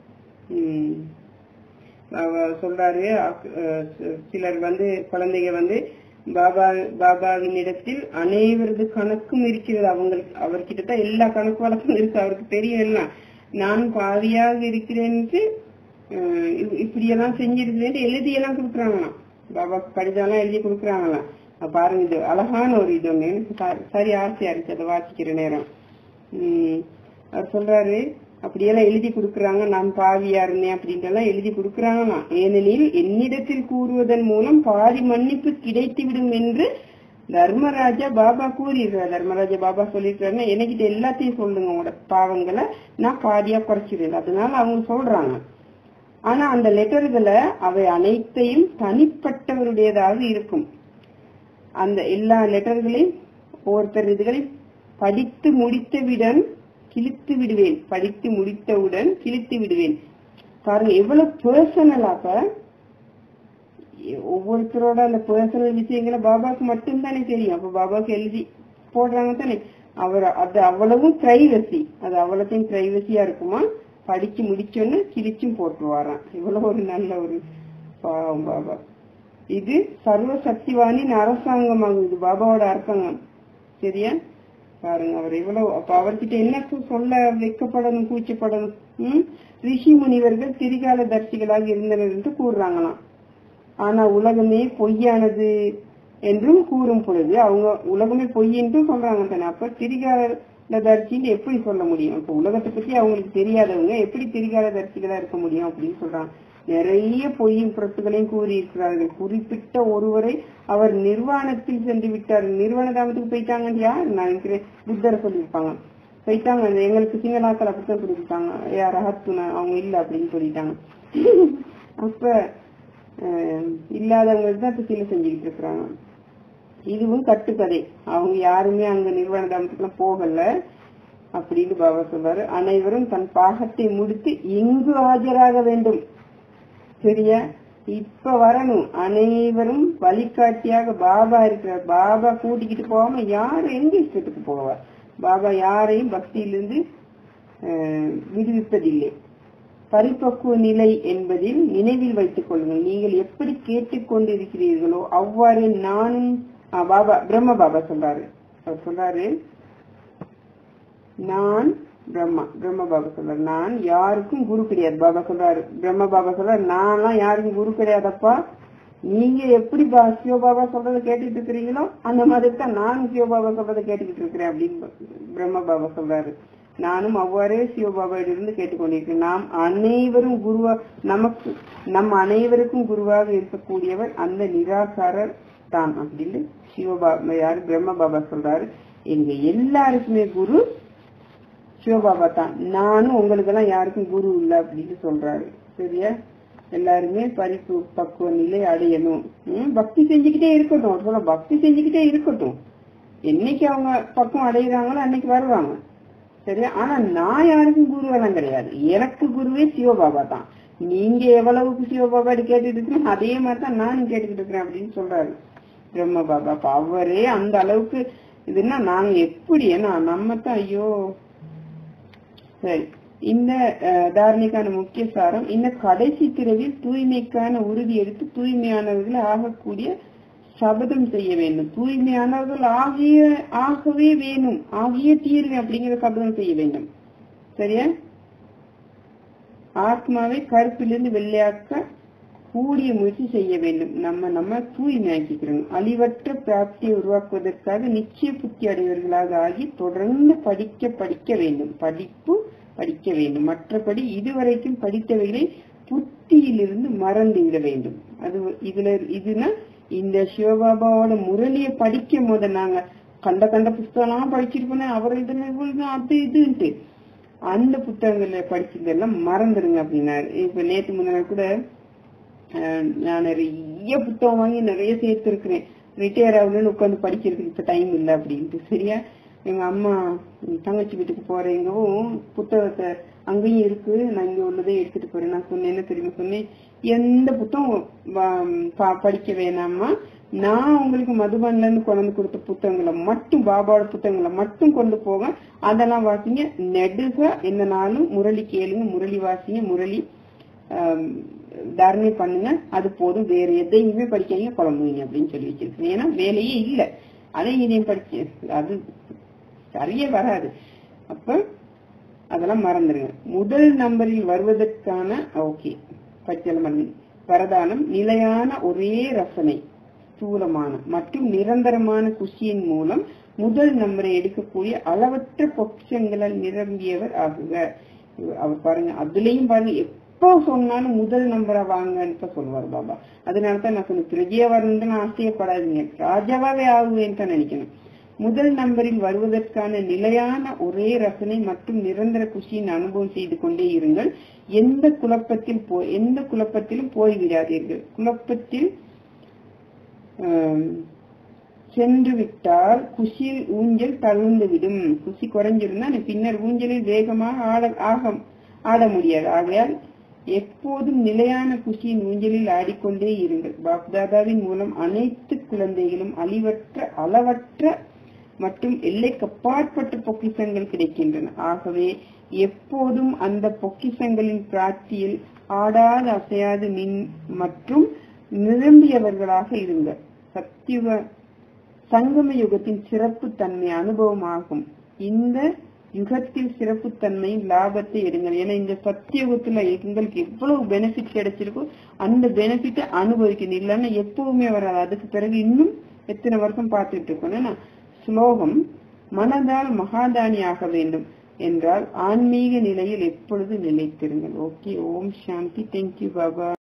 உம் பாபா சொல்றாரு அக்- அஹ் சி- சிலர் வந்து குழந்தைங்க வந்து பாபா பாபாவின் இடத்தில் அனைவரது கணக்கும் இருக்கிறது அவங்களுக்கு அவர்கிட்ட தான் எல்லா கணக்கு வழக்கும் இருக்கு அவருக்கு தெரியும் எல்லாம் நான் பாவியாக இருக்கிறேன்ட்டு அஹ் இ- இப்படியெல்லாம் செஞ்சிருக்கிறேன் எழுதி எல்லாம் கொடுக்குறாங்களாம் பாபா கடிதம் எல்லாம் எழுதி கொடுக்குறாங்களாம் அப்ப பாருங்க இது அழகான ஒரு இது ஒண்ணு எனக்கு ச- சரி ஆசையா இருந்துச்சு அதை வாசிக்கிற நேரம் உம் அவர் சொல்றாரு அப்படியெல்லாம் எழுதி கொடுக்கறாங்க நான் பாவியா இருந்தேன் அப்படின்ட்டு எல்லாம் எழுதி கொடுக்கறாங்களாம் ஏனெனில் என்னிடத்தில் கூறுவதன் மூலம் பாதி மன்னிப்பு கிடைத்துவிடும் என்று தர்மராஜா பாபா கூறியிருக்கிறார் தர்மராஜா பாபா சொல்லியிருக்காருன்னா எனக்கிட்ட எல்லாத்தையும் சொல்லுங்க உங்களோட பாவங்களை நான் பாதியா குறைச்சிடுறேன் அதனால அவங்க சொல்றாங்க ஆனா அந்த லெட்டர்களை அவை அனைத்தையும் தனிப்பட்டவருடையதாக இருக்கும் அந்த எல்லா லெட்டர்களையும் ஒவ்வொருத்தர் இதுகளை படித்து முடித்தவுடன் கிழித்து விடுவேன் படித்து முடித்தவுடன் கிழித்து விடுவேன் பாருங்க எவ்வளவு பர்சனலாப்ப ஒவ்வொருத்தரோட அந்த பர்சனல் விஷயங்களை பாபாக்கு மட்டும்தானே தெரியும் அப்ப பாபாக்கு எழுதி போடுறாங்க தானே அவர் அது அவ்வளவும் பிரைவசி அது அவ்வளத்தையும் பிரைவசியா இருக்குமா படிச்சு முடிச்சோன்னு கிழிச்சும் போட்டுருவாராம் இவ்வளவு ஒரு நல்ல ஒரு பாவம் பாபா இது சர்வ சக்திவானின் அரசாங்கமாகும் இது பாபாவோட அரசாங்கம் சரியா பாருங்க அவர் எவ்வளவு அப்ப அவர்கிட்ட என்ன சொ- சொல்ல வைக்கப்படணும் கூச்சப்படணும் ம்? ரிஷி முனிவர்கள் திரிகால தர்சிகளாக இருந்தனர் என்று கூறுறாங்களாம் ஆனா உலகமே பொய்யானது என்றும் கூறும் பொழுது அவங்க உலகமே பொய் என்றும் சொல்றாங்க தானே அப்ப திரிகால தரிசின்னு எப்படி சொல்ல முடியும் இப்ப உலகத்தை பத்தி அவங்களுக்கு தெரியாதவங்க எப்படி திரிகால தரிசிகளா இருக்க முடியும் அப்படின்னு சொல்றாங்க நிறைய பொய்யும் புறத்துகளையும் கூறியிருக்கிறார்கள் குறிப்பிட்ட ஒருவரை அவர் நிர்வாணத்தில் சென்று விட்டார் நிர்வாண தாமத்துக்கு போயிட்டாங்கன்னு யார் நான் நினைக்கிறேன் புத்தரை சொல்லியிருப்பாங்க போயிட்டாங்க அந்த எங்களுக்கு சிங்களாக்கள் அப்படித்தான் சொல்லியிருக்காங்க யார் ரஹத்துனா அவங்க இல்ல அப்படின்னு சொல்லிட்டாங்க அப்ப அஹ், இல்லாதவங்களுக்கு தான் இப்ப சிலை செஞ்சுக்கிட்டு இருக்கிறாங்க இதுவும் கட்டுக்கதை அவங்க யாருமே அங்க நிர்வாண தாமத்துக்குலாம் போகல அப்படின்னு பாபா சொல்றாரு அனைவரும் தன் பாகத்தை முடித்து இங்கு ஆஜராக வேண்டும் சரியா இப்ப வரணும் அனைவரும் வழிகாட்டியாக பாபா இருக்கிறார் பாபா கூட்டிக்கிட்டு போகாம யாரும் எங்க இஷ்டத்துக்கு போவார் பாபா யாரையும் பக்தியிலிருந்து அஹ், விடுவிப்பதில்லை பரிபக்குவ நிலை என்பதில் நினைவில் வைத்துக் கொள்ளுங்கள் நீங்கள் எப்படி கேட்டுக்கொண்டிருக்கிறீர்களோ அவ்வாறு நானும் ஆ, பாபா பிரம்ம பாபா சொல்றாரு அவர் சொல்றாரு நான் பிரம்மா பிரம்ம பாபா சொல்றாரு நான் யாருக்கும் குரு கிடையாது பாபா சொல்றாரு பிரம்ம பாபா சொல்றாரு நான்லாம் யாருக்கும் குரு கிடையாதப்பா நீங்க எப்படி பா- சிவபாபா சொல்றதை கேட்டுட்டு இருக்கிறீங்களோ அந்த மாதிரி தான் நானும் சிவபாபா சொல்றதை கேட்டுக்கிட்டு இருக்கிறேன் அப்படின்னு பிரம்ம பாபா சொல்றாரு நானும் அவ்வாறே சிவபாபாவிலிருந்து கேட்டுக்கொண்டிருக்கிறேன் நாம் அனைவரும் குருவா நமக்கு நம் அனைவருக்கும் குருவாக இருக்கக்கூடியவர் அந்த நிராகாரர் தான் அப்படின்னு சிவபாபா யாரு பிரம்ம பாபா சொல்றாரு எங்க எல்லாருக்குமே குரு சிவபாபா தான் நானும் உங்களுக்கு எல்லாம் யாருக்கும் குரு இல்ல அப்படின்னு சொல்றாரு சரியா எல்லாருமே பரிப்பு பக்குவ நிலை அடையணும் ம், பக்தி செஞ்சுக்கிட்டே இருக்கட்டும் அவர் சொல்ல பக்தி செஞ்சுக்கிட்டே இருக்கட்டும் என்னைக்கு அவங்க பக்குவம் அடையிறாங்களோ அன்னைக்கு வருவாங்க சரியா ஆனா நான் யாருக்கும் குருவெல்லாம் கிடையாது எனக்கு குருவே சிவபாபா தான் நீங்க எவ்வளவுக்கு சிவபாபா கேட்டுட்டு இருக்கீங்க அதே மாதிரி தான் நானும் கேட்டுக்கிட்டு இருக்கிறேன் அப்படின்னு சொல்றாரு பிரம்ம பாபா அப்ப அவரே அந்த அளவுக்கு இதுன்னா நாங்க எப்படி ஏன்னா நம்ம தான் ஐயோ சரி இந்த அஹ், தாரணைக்கான முக்கிய சாரம் இந்த கடைசி பிறவில் தூய்மைக்கான உறுதி எடுத்து தூய்மையானவர்கள் ஆகக்கூடிய சபதம் செய்ய வேண்டும் தூய்மையானவர்கள் ஆகிய ஆகவே வேணும் ஆகிய தீர்வு அப்படிங்கிற சபதம் செய்ய வேண்டும் சரியா ஆத்மாவை கருப்பிலிருந்து வெள்ளையாக்க கூடிய முயற்சி செய்ய வேண்டும் நம்ம நம்ம தூய்மையாக்கிக்கிறோம் அழிவற்ற பிராப்தியை உருவாக்குவதற்காக நிச்சய புத்தி அடைவர்களாக ஆகி தொடர்ந்து படிக்க படிக்க வேண்டும் படிப்பு படிக்க வேண்டும் மற்றபடி இதுவரைக்கும் படித்தவைகளை புத்தியிலிருந்து மறந்து விட வேண்டும் அது இதுல இதுனா இந்த சிவபாபாவோட முரளியை படிக்கும் போது நாங்க கண்ட கண்ட புஸ்தகம்லாம் படிச்சிருப்போம் அவர் இதுல இவ்வளவு அது இதுன்ட்டு அந்த புத்தகங்களை படிச்சதெல்லாம் மறந்துடுங்க அப்படின்னாரு இப்ப நேத்து முந்தின கூட அஹ், நான் நிறைய புத்தகம் வாங்கி நிறைய சேர்த்து இருக்கிறேன் ரிட்டையர் ஆகணும்னு உட்காந்து படிக்கிறதுக்கு இப்ப டைம் இல்லை அப்படின்ட்டு சரியா எங்க அம்மா உம், தங்கச்சி வீட்டுக்கு போறேங்கவும் புத்தகத்தை அங்கேயும் இருக்கு நான் இங்க உள்ளதே எடுத்துட்டு போறேன் நான் சொன்னேன் என்ன தெரியுமா சொன்னேன் எந்த புத்தகம் வா- பா- படிக்க வேணாமா நான் உங்களுக்கு மதுபான்ல இருந்து கொண்டு வந்து கொடுத்த புத்தகங்களை மட்டும் பாபாவோட புத்தகங்களை மட்டும் கொண்டு போக அதெல்லாம் வாசிங்க நெடுக எந்த நாளும் முரளி கேளுங்க முரளி வாசிங்க முரளி ஆம், தாரணை பண்ணுங்க அது போதும் வேற எதையுமே படிக்காதீங்க குழம்புவீங்க அப்படின்னு சொல்லி வச்சிருக்கேன் ஏன்னா வேலையே இல்ல அதை இதையும் படிச்சு அது சரியே வராது அப்ப அதெல்லாம் மறந்துருங்க முதல் நம்பரில் வருவதற்கான ஓகே படிச்சாலும் மறந்து வரதானம் நிலையான ஒரே ரசனை ஸ்தூலமான மற்றும் நிரந்தரமான குஷியின் மூலம் முதல் நம்பரை எடுக்கக்கூடிய அளவற்ற பொக்கிஷங்களால் நிரம்பியவர் ஆகுக அவர் பாருங்க அதுலயும் பாருங்க எப்போ சொன்னாலும் முதல் நம்பரை வாங்கன்னு இப்ப சொல்லுவார் பாபா அதனாலதான் நான் சொன்னேன் பிரஜையா வரணும்னு ஆசையப்படாதீங்க ராஜாவாவே ஆகுவேன்னு தான் நினைக்கணும் முதல் நம்பரில் வருவதற்கான நிலையான ஒரே ரசனை மற்றும் நிரந்தர குஷியின் அனுபவம் செய்து கொண்டே இருங்கள் எந்த குழப்பத்தில் போ எந்த குழப்பத்திலும் போய்விடாதீர்கள் குழப்பத்தில் ஆம், சென்று விட்டால் குஷியில் ஊஞ்சல் தழுந்து விடும் குஷி குறைஞ்சிருந்தா நீ பின்னர் ஊஞ்சலில் வேகமாக ஆட ஆக ஆட முடியாது ஆகையால் எப்போதும் நிலையான குஷியின் ஊஞ்சலில் ஆடிக்கொண்டே இருங்கள் பாப்தாதாவின் மூலம் அனைத்து குழந்தைகளும் அழிவற்ற அளவற்ற மற்றும் எல்லைக்கப்பாற்பட்ட பொக்கிஷங்கள் கிடைக்கின்றன ஆகவே எப்போதும் அந்த பொக்கிஷங்களின் பிராப்தியில் ஆடாத அசையாது மின் மற்றும் நிரம்பியவர்களாக இருங்கள் சத்தியுக சங்கம யுகத்தின் சிறப்பு தன்மை அனுபவமாகும் இந்த யுகத்தில் சிறப்பு தன்மையின் லாபத்தை எடுங்கள் ஏன்னா இந்த சத்தியுகத்துல எங்களுக்கு எவ்வளவு பெனிஃபிட் கிடைச்சிருக்கோ அந்த பெனிஃபிட்டை அனுபவிக்கணும் இல்லைன்னா எப்பவுமே வராது அதுக்கு பிறகு இன்னும் எத்தனை வருஷம் பார்த்துட்டு இருக்கோம் ஏன்னா ஸ்லோகம் மனதால் மகாதானி ஆக வேண்டும் என்றால் ஆன்மீக நிலையில் எப்பொழுது நிலைத்திருங்கள் ஓகே ஓம் சாந்தி தேங்க்யூ பாபா